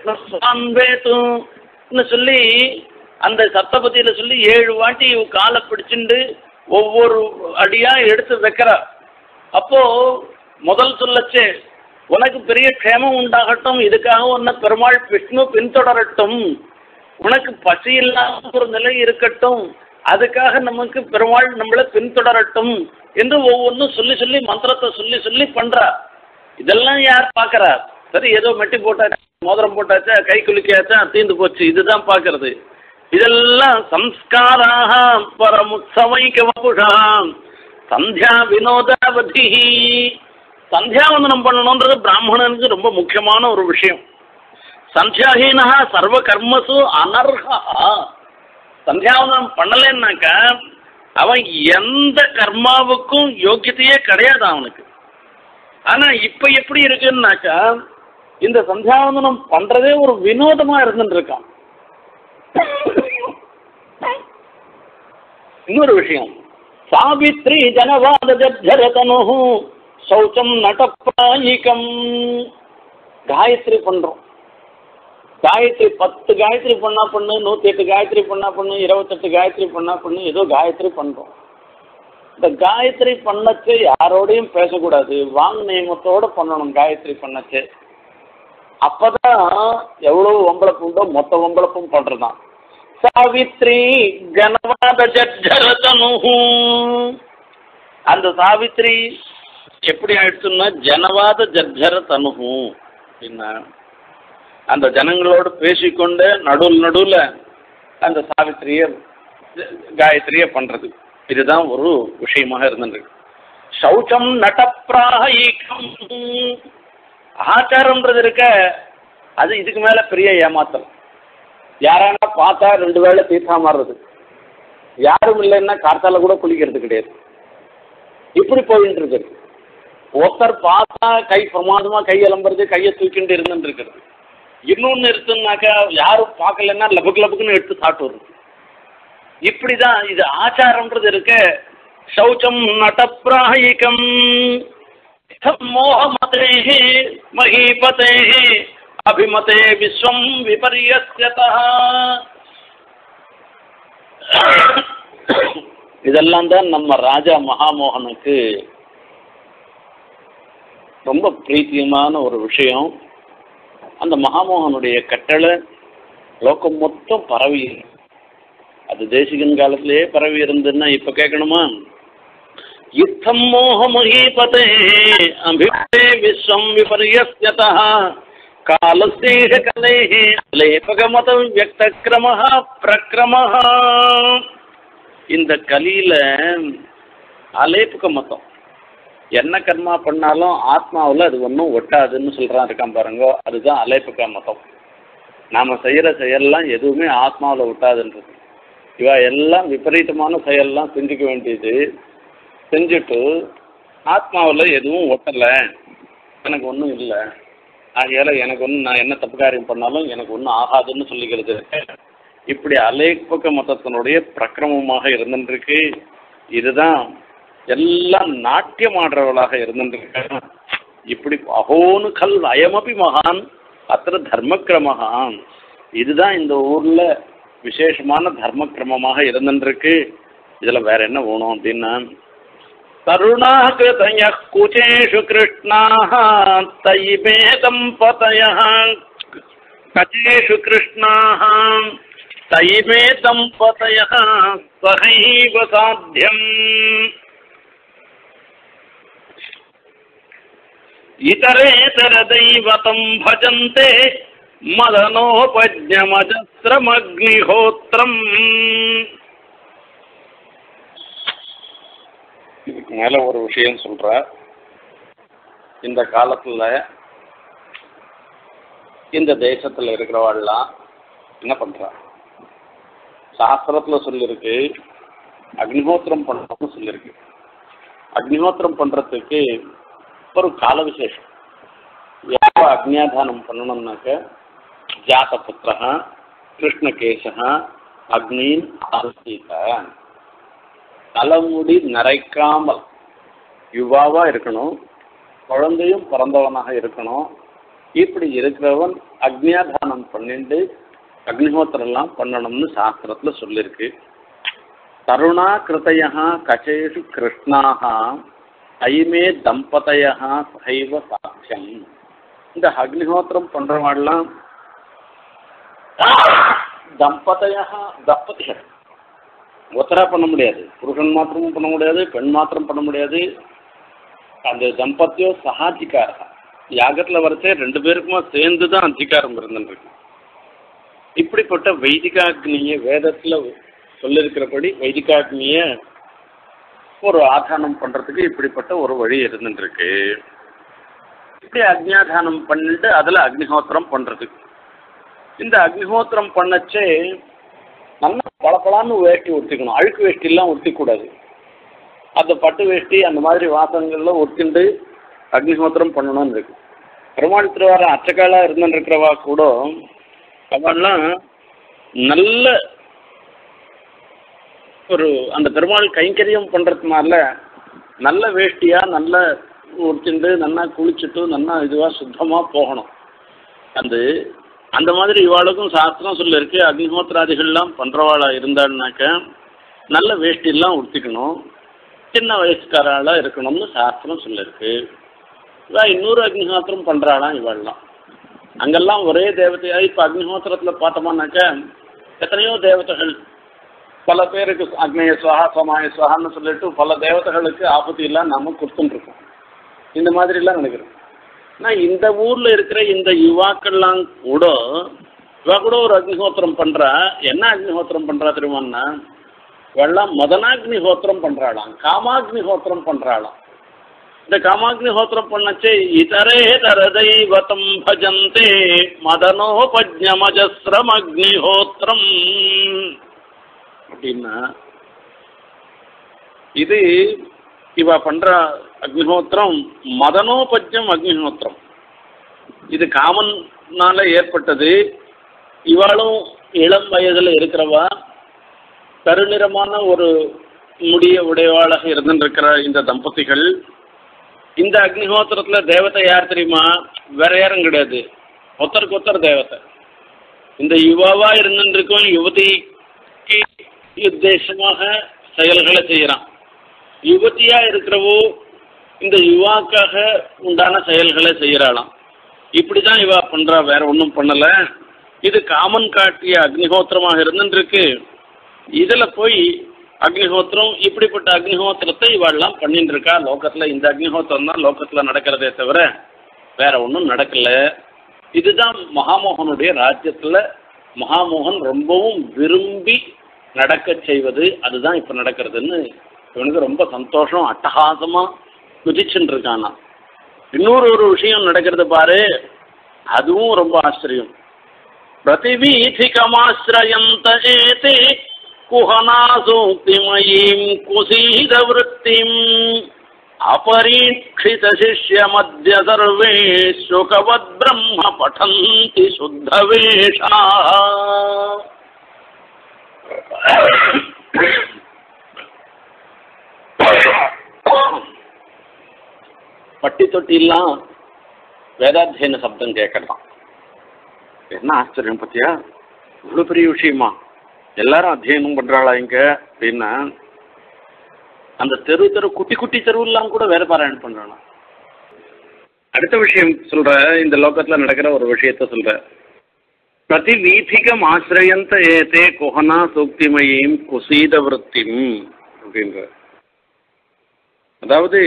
விஷ்ணுஸ்வான்வேதுன்னு சொல்லி அந்த சப்தபதியில சொல்லி ஏழு வாட்டி இவ காலை பிடிச்சிண்டு ஒவ்வொரு அடியா எடுத்து வைக்கிறா அப்போ முதல் சொல்லச்சே உனக்கு பெரிய க்ஷேமம் உண்டாகட்டும் இதுக்காக உன்னை பெருமாள் விஷ்ணு பின்தொடரட்டும் உனக்கு பசி இல்லாத ஒரு நிலை இருக்கட்டும் அதுக்காக நமக்கு பெருமாள் நம்மளை பின்தொடரட்டும் என்று ஒவ்வொன்றும் சொல்லி சொல்லி மந்திரத்தை சொல்லி சொல்லி பண்றா இதெல்லாம் யார் பார்க்கறா சரி ஏதோ மெட்டி போட்டாச்சா மோதிரம் போட்டாச்சா கை குலுக்கியாச்சா தீந்து போச்சு இதுதான் பார்க்கறது இதெல்லாம் சம்ஸ்காராக பரமுத்சவைக்க வபுஷா சந்தியா வினோதாவதி சந்தியாவந்தனம் பண்ணணுன்றது பிராமணனுக்கு ரொம்ப முக்கியமான ஒரு விஷயம் சந்தியாஹீனா சர்வ கர்மசு அனர்ஹா சந்தியாவந்தனம் பண்ணலைன்னாக்கா அவன் எந்த கர்மாவுக்கும் யோக்கியத்தையே கிடையாது அவனுக்கு ஆனா இப்ப எப்படி இருக்குன்னாக்கா இந்த சந்தியாவந்தனம் பண்றதே ஒரு வினோதமா இருந்துட்டு இருக்கான் இன்னொரு விஷயம் சாவித்ரி ஜனவாத ஜர்ஜரதனு சௌச்சம் நடப்பிராயிகம் காயத்ரி பண்றோம் காயத்ரி பத்து காயத்ரி பண்ணா பண்ணு நூற்றி எட்டு காயத்ரி பண்ணா பண்ணு இருபத்தெட்டு காயத்ரி பண்ணா பண்ணு ஏதோ காயத்ரி பண்ணுறோம் இந்த காயத்ரி பண்ணச்சு யாரோடையும் பேசக்கூடாது வாங் நியமத்தோட பண்ணணும் காயத்ரி பண்ணச்சு அப்பதான் எவ்வளவு வம்பளப்பு உண்டோ மொத்த வம்பளப்பும் பண்றதுதான் சாவித்ரி ஜனவாத ஜர்ஜரதனு அந்த சாவித்ரி எப்படி ஆயிடுச்சுன்னா ஜனவாத ஜர்ஜர தனுகு அப்படின்னா அந்த ஜனங்களோடு பேசிக்கொண்டு நடுவில் நடுவில் அந்த சாவித்திரியை காயத்ரியை பண்ணுறது இதுதான் ஒரு விஷயமாக இருந்தது சௌச்சம் நடப்பிராயிகம் ஆச்சாரம்ன்றது இருக்க அது இதுக்கு மேலே பெரிய ஏமாத்தம் யாரானா பார்த்தா ரெண்டு வேளை தீர்த்தா மாறுறது யாரும் இல்லைன்னா கார்த்தால கூட குளிக்கிறது கிடையாது இப்படி போயிட்டு இருக்குது ஒருத்தர் பார்த்தா கை பிரமாதமாக கை அலம்புறது கையை தூக்கிட்டு இருந்துட்டு இருக்கிறது இன்னொன்னு இருக்குன்னாக்கா யாரும் பார்க்கலன்னா லபுக்கு லபுக்குன்னு எடுத்து சாப்பிட்டு வருது இப்படிதான் இது ஆச்சாரம்ன்றது இருக்க சௌச்சம் நட்டப்பிராயிகம் மோகமதே மகீபதே அபிமதே விஸ்வம் விபரியஸ்யதா இதெல்லாம் தான் நம்ம ராஜா மகாமோகனுக்கு ரொம்ப பிரீத்தியமான ஒரு விஷயம் அந்த மகாமோகனுடைய கட்டளை லோகம் மொத்தம் பரவி இருக்கு. அது தேசிகன் காலத்திலேயே பரவி இருந்துன்னா இப்ப கேட்கணுமா யுத்தம் மோகமகீபதே அபிபதே விஸ்வம் விபரியஸ்யதா காலசேஷ கலேः லேபகமத வியக்த கிரமः பிரக்ரமः இந்த கலியில அலேபக மதம் என்ன கர்மா பண்ணாலும் ஆத்மாவில் அது ஒன்றும் ஒட்டாதுன்னு சொல்கிறான் இருக்கான் பாருங்க அதுதான் அலேபக மதம் நாம் செய்கிற செயல்லாம் எதுவுமே ஆத்மாவில் ஒட்டாதுன்றது இவ எல்லாம் விபரீதமான செயல்லாம் செஞ்சுக்க வேண்டியது செஞ்சுட்டு ஆத்மாவில் எதுவும் ஒட்டலை எனக்கு ஒன்றும் இல்லை ஆகையால எனக்கு ஒன்றும் நான் என்ன தப்பு காரியம் பண்ணாலும் எனக்கு ஒன்றும் ஆகாதுன்னு சொல்லிக்கிறது இப்படி அலேபக மதத்தினுடைய பிரக்கிரமமாக இருந்துருக்கு இதுதான் எல்லாம் நாட்டியம் ஆடுறவளாக இருந்துருக்கு இப்படி அகோனு கல் அயமபி மகான் அத்த தர்மக்கிரமகான் இதுதான் இந்த ஊர்ல விசேஷமான தர்மக்கிரமமாக இருந்துருக்கு இதுல வேற என்ன வேணும் அப்படின்னா தருணாகிருதய குச்சேஷு கிருஷ்ணாः தயிமே தம்பதயः கச்சேஷு கிருஷ்ணாः தயிமே தம்பதயः சகைவ சாத்தியம் इतरेतरदैवतं भजन्ते मदनोपज्ञमजस्रमग्निहोत्रम् இதுக்கு மேல ஒரு விஷயம் சொல்ற இந்த காலத்துல இந்த தேசத்துல இருக்கிறவாள்லாம் என்ன பண்றா சாஸ்திரத்துல சொல்லியிருக்கு அக்னிஹோத்திரம் பண்ணணும்னு சொல்லியிருக்கு அக்னிஹோத்திரம் பண்றதுக்கு ஒரு கால விசேஷம் எப்போ அக்னியாதானம் பண்ணணும்னாக்க ஜாத்தபுத்திர கிருஷ்ணகேச அக்னின் ஆசித்த தலைமுடி நரைக்காமல் யுவாவா இருக்கணும் குழந்தையும் பிறந்தவனாக இருக்கணும் இப்படி இருக்கிறவன் அக்னியாதானம் பண்ணிட்டு அக்னிஹோத்திரம்லாம் பண்ணணும்னு சாஸ்திரத்துல சொல்லியிருக்கு தருணா கிருதயா கச்சேஷு கிருஷ்ணாக ஐமே தம்பதைய சைவ சாட்சியம் இந்த அக்னிஹோத்திரம் பண்றவாள்லாம் தம்பதைய தம்பதிகள் ஒத்தரா பண்ண முடியாது புருஷன் மாத்திரமும் பண்ண முடியாது பெண் மாத்திரம் பண்ண முடியாது அந்த தம்பத்தியம் சகாதிகாரா யாகத்தில் வரச்சே ரெண்டு பேருக்குமா சேர்ந்து தான் அதிகாரம் இருந்துருக்கு இப்படிப்பட்ட வைதிகாக்னிய வேதத்தில் சொல்லியிருக்கிறபடி வைதிகாக்னிய ஒரு ஆதானம் பண்ணுறதுக்கு இப்படிப்பட்ட ஒரு வழி இருந்துருக்கு இப்படி அக்னியாதானம் பண்ணிட்டு அதில் அக்னிஹோத்திரம் பண்ணுறது இந்த அக்னிஹோத்திரம் பண்ணச்சே நல்லா பளபளான்னு வேஷ்டி உடுத்திக்கணும் அழுக்கு வேஷ்டிலாம் உடுத்திக்கூடாது அந்த பட்டு வேஷ்டி அந்த மாதிரி வாசங்கள்லாம் ஒத்துண்டு அக்னிஹோத்திரம் பண்ணணும்னு இருக்கு பெருமாள் திருவாரம் அச்சக்காலாக இருந்துருக்கிறவா கூட அவெல்லாம் நல்ல ஒரு அந்த பெருமாள் கைங்கரியம் பண்ணுறதுனால நல்ல வேஷ்டியாக நல்ல உடுத்திண்டு நல்லா குளிச்சுட்டு நல்லா இதுவாக சுத்தமாக போகணும் அந்த அந்த மாதிரி இவாளுக்கும் சாஸ்திரம் சொல்லியிருக்கு அக்னிஹோத்திராதிகள்லாம் பண்ணுறவாளா இருந்தாள்னாக்க நல்ல வேஷ்டிலாம் உடுத்திக்கணும் சின்ன வயசுக்காராளாக இருக்கணும்னு சாஸ்திரம் சொல்லியிருக்கு இவா இன்னொரு அக்னிஹோத்திரம் பண்ணுறாளாம் இவாள்லாம் அங்கெல்லாம் ஒரே தேவதையா இப்போ அக்னிஹோத்திரத்தில் பார்த்தோம்னாக்க எத்தனையோ தேவதைகள் பல பேருக்கு அக்னேய சுவா சமாய சுவான்னு சொல்லிட்டு பல தேவதைகளுக்கு ஆபத்தியெல்லாம் நாம கொடுத்துட்டுருக்கோம் இந்த மாதிரிலாம் நினைக்கிறோம் ஆனால் இந்த ஊரில் இருக்கிற இந்த யுவாக்கள்லாம் கூட இவா கூட ஒரு அக்னிஹோத்திரம் பண்ணுறா என்ன அக்னிஹோத்திரம் பண்ணுறா தெரியுமான்னா வெள்ளம் மதனாக்னிஹோத்திரம் பண்ணுறாளாம் காமாக்னிஹோத்திரம் பண்ணுறாளாம் இந்த காமாக்னிஹோத்திரம் பண்ணச்சே இதரே தர தெய்வத்தம் பஜந்தே மதனோபஜமஜஸ்ரம் அக்னிஹோத்திரம் அப்படின்னா இது இவ பண்ற அக்னிஹோத்திரம் மதனோபஜம் அக்னிஹோத்திரம் இது காமன் கர்ப்பத்தினால ஏற்பட்டது இவாளும் இளம் வயதில் இருக்கிறவா கருநிறமான ஒரு முடிய உடையவாளாக இருந்துருக்கிற இந்த தம்பதிகள் இந்த அக்னிஹோத்திரத்துல தேவதை யார் தெரியுமா வேற யாரும் கிடையாது ஒருத்தருக்கு ஒருத்தர் தேவதை இந்த யுவாவா இருந்துருக்கும் யுவதிக்கு உத்தேசமாக செயல்களை செய்யறான் யுவதியா இருக்கிறவோ இந்த யுவாக்காக உண்டான செயல்களை செய்யறாளாம் இப்படிதான் இவா பண்றா வேற ஒன்றும் பண்ணல இது காமன் காட்டிய அக்னிஹோத்திரமாக இருந்துருக்கு இதுல போய் அக்னிஹோத்திரம் இப்படிப்பட்ட அக்னிஹோத்திரத்தை இவாள்லாம் பண்ணிட்டு இருக்கா லோகத்துல இந்த அக்னிஹோத்திரம் தான் லோகத்துல நடக்கிறதே தவிர வேற ஒன்றும் நடக்கல இதுதான் மகாமோகனுடைய ராஜ்யத்துல மகாமோகன் ரொம்பவும் விரும்பி நடக்க செய்வது அதுதான் இப்ப நடக்கிறதுன்னு இவனுக்கு ரொம்ப சந்தோஷம் அட்டகாசமா குதிச்சுட்டு இருக்கானா இன்னொரு ஒரு விஷயம் நடக்கிறது பாரு அதுவும் ரொம்ப ஆச்சரியம் प्रतिवीथिकमाश्रयन्त एते कुहनासूक्तिमयीं कुसीदवृत्तिम् अपरीक्षितशिष्यमद्य सर्वे शुकवद्ब्रह्म पठन्ति शुद्धवेषाः பட்டி தொட்டிலாம் வேதாத்தியன சப்தம் கேட்கலாம் என்ன ஆச்சரியம் பத்தியா இவ்வளோ பெரிய விஷயமா எல்லாரும் அத்தியனம் பண்றாளா இங்க அப்படின்னா அந்த தெரு தெரு குட்டி குட்டி தெருவெல்லாம் கூட வேற பாராயணம் பண்றானா அடுத்த விஷயம் சொல்ற இந்த லோகத்துல நடக்கிற ஒரு விஷயத்த சொல்ற பிரதி வீதிகம் ஆசிரியந்த ஏதே குஹனா சூக்திமயீம் குசீத விருத்திம் அப்படின்ற அதாவது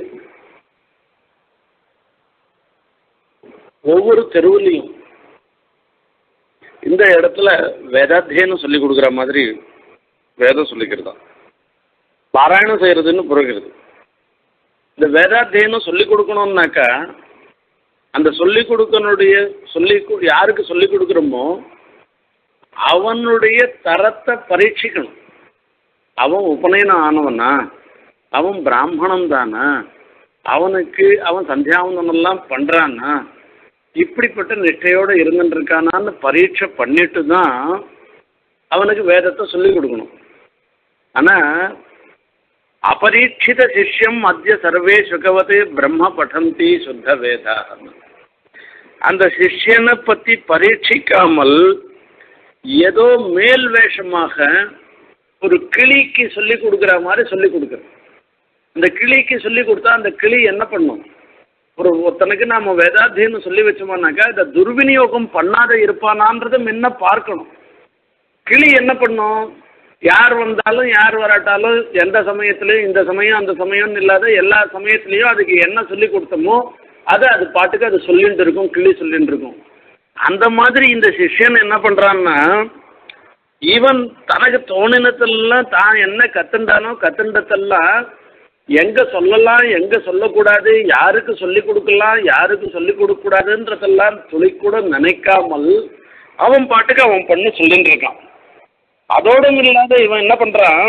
ஒவ்வொரு தெருவுலையும் இந்த இடத்துல வேதாத்தியனம் சொல்லி கொடுக்குற மாதிரி வேதம் சொல்லிக்கிறதா பாராயணம் செய்யறதுன்னு புரிகிறது இந்த வேதாத்தியனம் சொல்லி கொடுக்கணும்னாக்கா அந்த சொல்லி கொடுக்கனுடைய சொல்லி கு- யாருக்கு சொல்லி கொடுக்குறோமோ அவனுடைய தரத்தை பரீட்சிக்கணும் அவன் உபநயனம் ஆனவனா அவன் பிராமணன் தானா அவனுக்கு அவன் சந்தியாவந்தனம் எல்லாம் பண்றானா இப்படிப்பட்ட நிஷ்டையோடு இருந்துட்டு இருக்கானான்னு பரீட்சை பண்ணிட்டு தான் அவனுக்கு வேதத்தை சொல்லிக் கொடுக்கணும் ஆனா அபரீட்சித சிஷ்யம் மத்திய சர்வே சுகவதே பிரம்ம படந்தி சுத்த வேதா அந்த சிஷ்யனை பத்தி பரீட்சிக்காமல் ஏதோ மேல் வேஷமாக ஒரு கிளிக்கு சொல்லி கொடுக்குற மாதிரி சொல்லி கொடுக்குறது அந்த கிளிக்கு சொல்லி கொடுத்தா அந்த கிளி என்ன பண்ணும் ஒரு ஒருத்தனுக்கு நாம வேதாத்தியன்னு சொல்லி வச்சோம்னாக்கா இதை துர்விநியோகம் பண்ணாத இருப்பானான்றதை முன்ன பார்க்கணும் கிளி என்ன பண்ணும் யார் வந்தாலும் யார் வராட்டாலும் எந்த சமயத்துலையும் இந்த சமயம் அந்த சமயம்னு இல்லாத எல்லா சமயத்துலேயும் அதுக்கு என்ன சொல்லி கொடுத்தோமோ அதை அது பாட்டுக்கு அது சொல்லிட்டு இருக்கும் கிளி சொல்லிட்டு இருக்கும் அந்த மாதிரி இந்த சிஷ்யன் என்ன பண்றான்னா ஈவன் தனக்கு தோணினத்தெல்லாம் தான் என்ன கத்துண்டானோ கத்துண்டதெல்லாம் எங்க சொல்லலாம் எங்க சொல்லக்கூடாது யாருக்கு சொல்லி கொடுக்கலாம் யாருக்கு சொல்லி கொடுக்க கூடாதுன்றதெல்லாம் துளி கூட நினைக்காமல் அவன் பாட்டுக்கு அவன் பண்ணி சொல்லிட்டு இருக்கான் அதோடும் இல்லாத இவன் என்ன பண்றான்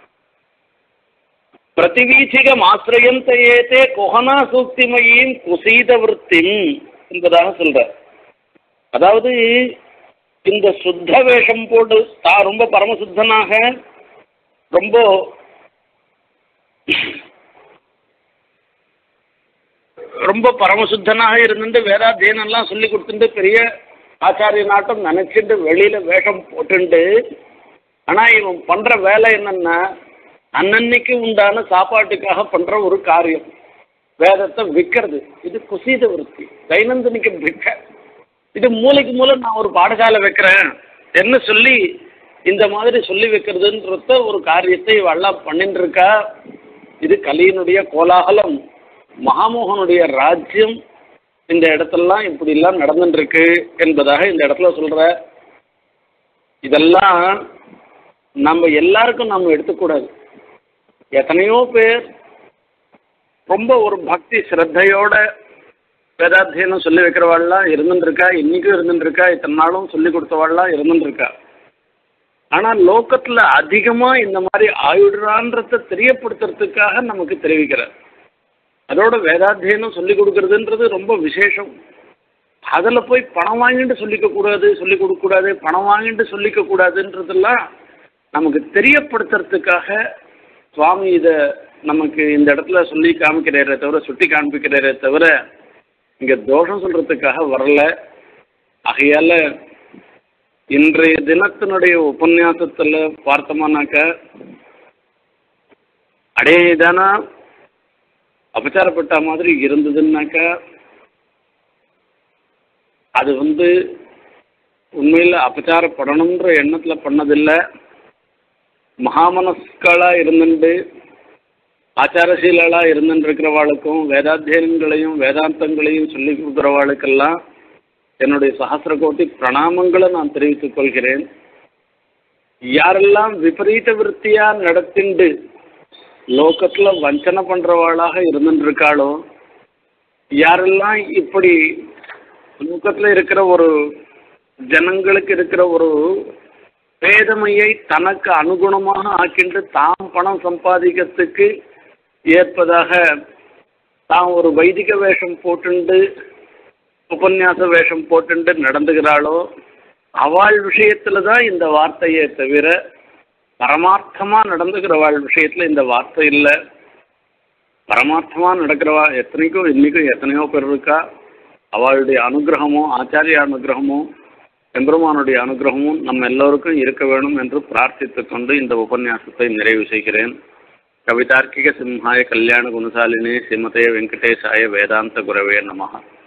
பிரதிவீச்சிகம் ஆசிரியந்த ஏதே குஹனா சூக்திமயின் குசீத விற்த்திம் என்பதாக சொல்ற அதாவது இந்த சுத்த வேஷம் போட்டு தான் ரொம்ப பரமசுத்தனாக ரொம்ப ரொம்ப பரமசுத்தனாக இருந்துட்டு வேதாத்தியனெல்லாம் சொல்லி கொடுத்துட்டு பெரிய ஆச்சாரிய நாட்டம் நினைச்சிட்டு வெளியில வேஷம் போட்டுண்டு ஆனா இவன் பண்ற வேலை என்னன்னா அன்னன்னைக்கு உண்டான சாப்பாட்டுக்காக பண்ற ஒரு காரியம் வேதத்தை விற்கிறது இது குசீத விருத்தி தைனந்தனிக்கு விற்க இது மூளைக்கு மூலை நான் ஒரு பாடசாலை வைக்கிறேன் என்ன சொல்லி இந்த மாதிரி சொல்லி வைக்கிறதுன்றத ஒரு காரியத்தை இவெல்லாம் பண்ணிட்டு இருக்கா இது கலியினுடைய கோலாகலம் மகாமோகனுடைய ராஜ்யம் இந்த இடத்துலலாம் இப்படிலாம் நடந்துட்டு இருக்கு என்பதாக இந்த இடத்துல சொல்ற இதெல்லாம் நம்ம எல்லாருக்கும் நம்ம எடுத்துக்கூடாது எத்தனையோ பேர் ரொம்ப ஒரு பக்தி ஸ்ரத்தையோட வேதாத்தியனம் சொல்லி வைக்கிறவாள்லாம் இருந்துருக்கா இன்னைக்கும் இருந்துருக்கா இத்தனை நாளும் சொல்லி கொடுத்தவாள்லாம் இருந்துருக்கா ஆனால் லோக்கத்தில் அதிகமாக இந்த மாதிரி ஆயுடுறான்றத தெரியப்படுத்துறதுக்காக நமக்கு தெரிவிக்கிறார் அதோட வேதாத்தியனம் சொல்லி கொடுக்கறதுன்றது ரொம்ப விசேஷம் அதில் போய் பணம் வாங்கிட்டு சொல்லிக்க கூடாது சொல்லிக் கொடுக்கக்கூடாது பணம் வாங்கிட்டு சொல்லிக்க கூடாதுன்றதெல்லாம் நமக்கு தெரியப்படுத்துறதுக்காக சுவாமி இதை நமக்கு இந்த இடத்துல சொல்லி காமிக்கிறாரே தவிர சுட்டி காண்பிக்கிறாரே தவிர இங்கே தோஷம் சொல்கிறதுக்காக வரல ஆகையால் இன்றைய தினத்தினுடைய உபன்யாசத்தில் பார்த்தோம்னாக்க அடேதானா அபச்சாரப்பட்ட மாதிரி இருந்ததுன்னாக்கா அது வந்து உண்மையில் அபச்சாரப்படணுன்ற எண்ணத்தில் பண்ணதில்லை மகாமனஸ்களாக இருந்துட்டு ஆச்சாரசீலாளாக இருந்துட்டு இருக்கிறவாளுக்கும் வேதாத்தியனங்களையும் வேதாந்தங்களையும் சொல்லி கொடுக்குறவாளுக்கெல்லாம் என்னுடைய சஹசிர கோட்டி பிரணாமங்களை நான் தெரிவித்துக் கொள்கிறேன் யாரெல்லாம் விபரீத விற்த்தியா நடத்திண்டு லோகத்துல வஞ்சனை பண்றவாளாக இருந்துட்டு இருக்காளோ யாரெல்லாம் இப்படி லோகத்துல இருக்கிற ஒரு ஜனங்களுக்கு இருக்கிற ஒரு பேதமையை தனக்கு அனுகுணமாக ஆக்கிண்டு தாம் பணம் சம்பாதிக்கிறதுக்கு ஏற்பதாக தான் ஒரு வைதிக வேஷம் போட்டுண்டு உபன்யாச வேஷம் போட்டுண்டு நடந்துகிறாளோ அவள் விஷயத்துல தான் இந்த வார்த்தையே தவிர பரமார்த்தமாக நடந்துக்கிறவாள் விஷயத்தில் இந்த வார்த்தை இல்லை பரமார்த்தமாக நடக்கிறவா எத்தனைக்கும் இன்றைக்கும் எத்தனையோ பேர் இருக்கா அவளுடைய அனுகிரகமும் ஆச்சாரிய அனுகிரகமும் எம்பெருமானுடைய அனுகிரகமும் நம்ம எல்லோருக்கும் இருக்க வேணும் என்று பிரார்த்தித்துக் கொண்டு இந்த உபன்யாசத்தை நிறைவு செய்கிறேன் கவிதார்க்கிக சிம்ஹாய கல்யாண குணசாலினி ஸ்ரீமதே வெங்கடேசாய வேதாந்த குரவே நமஹா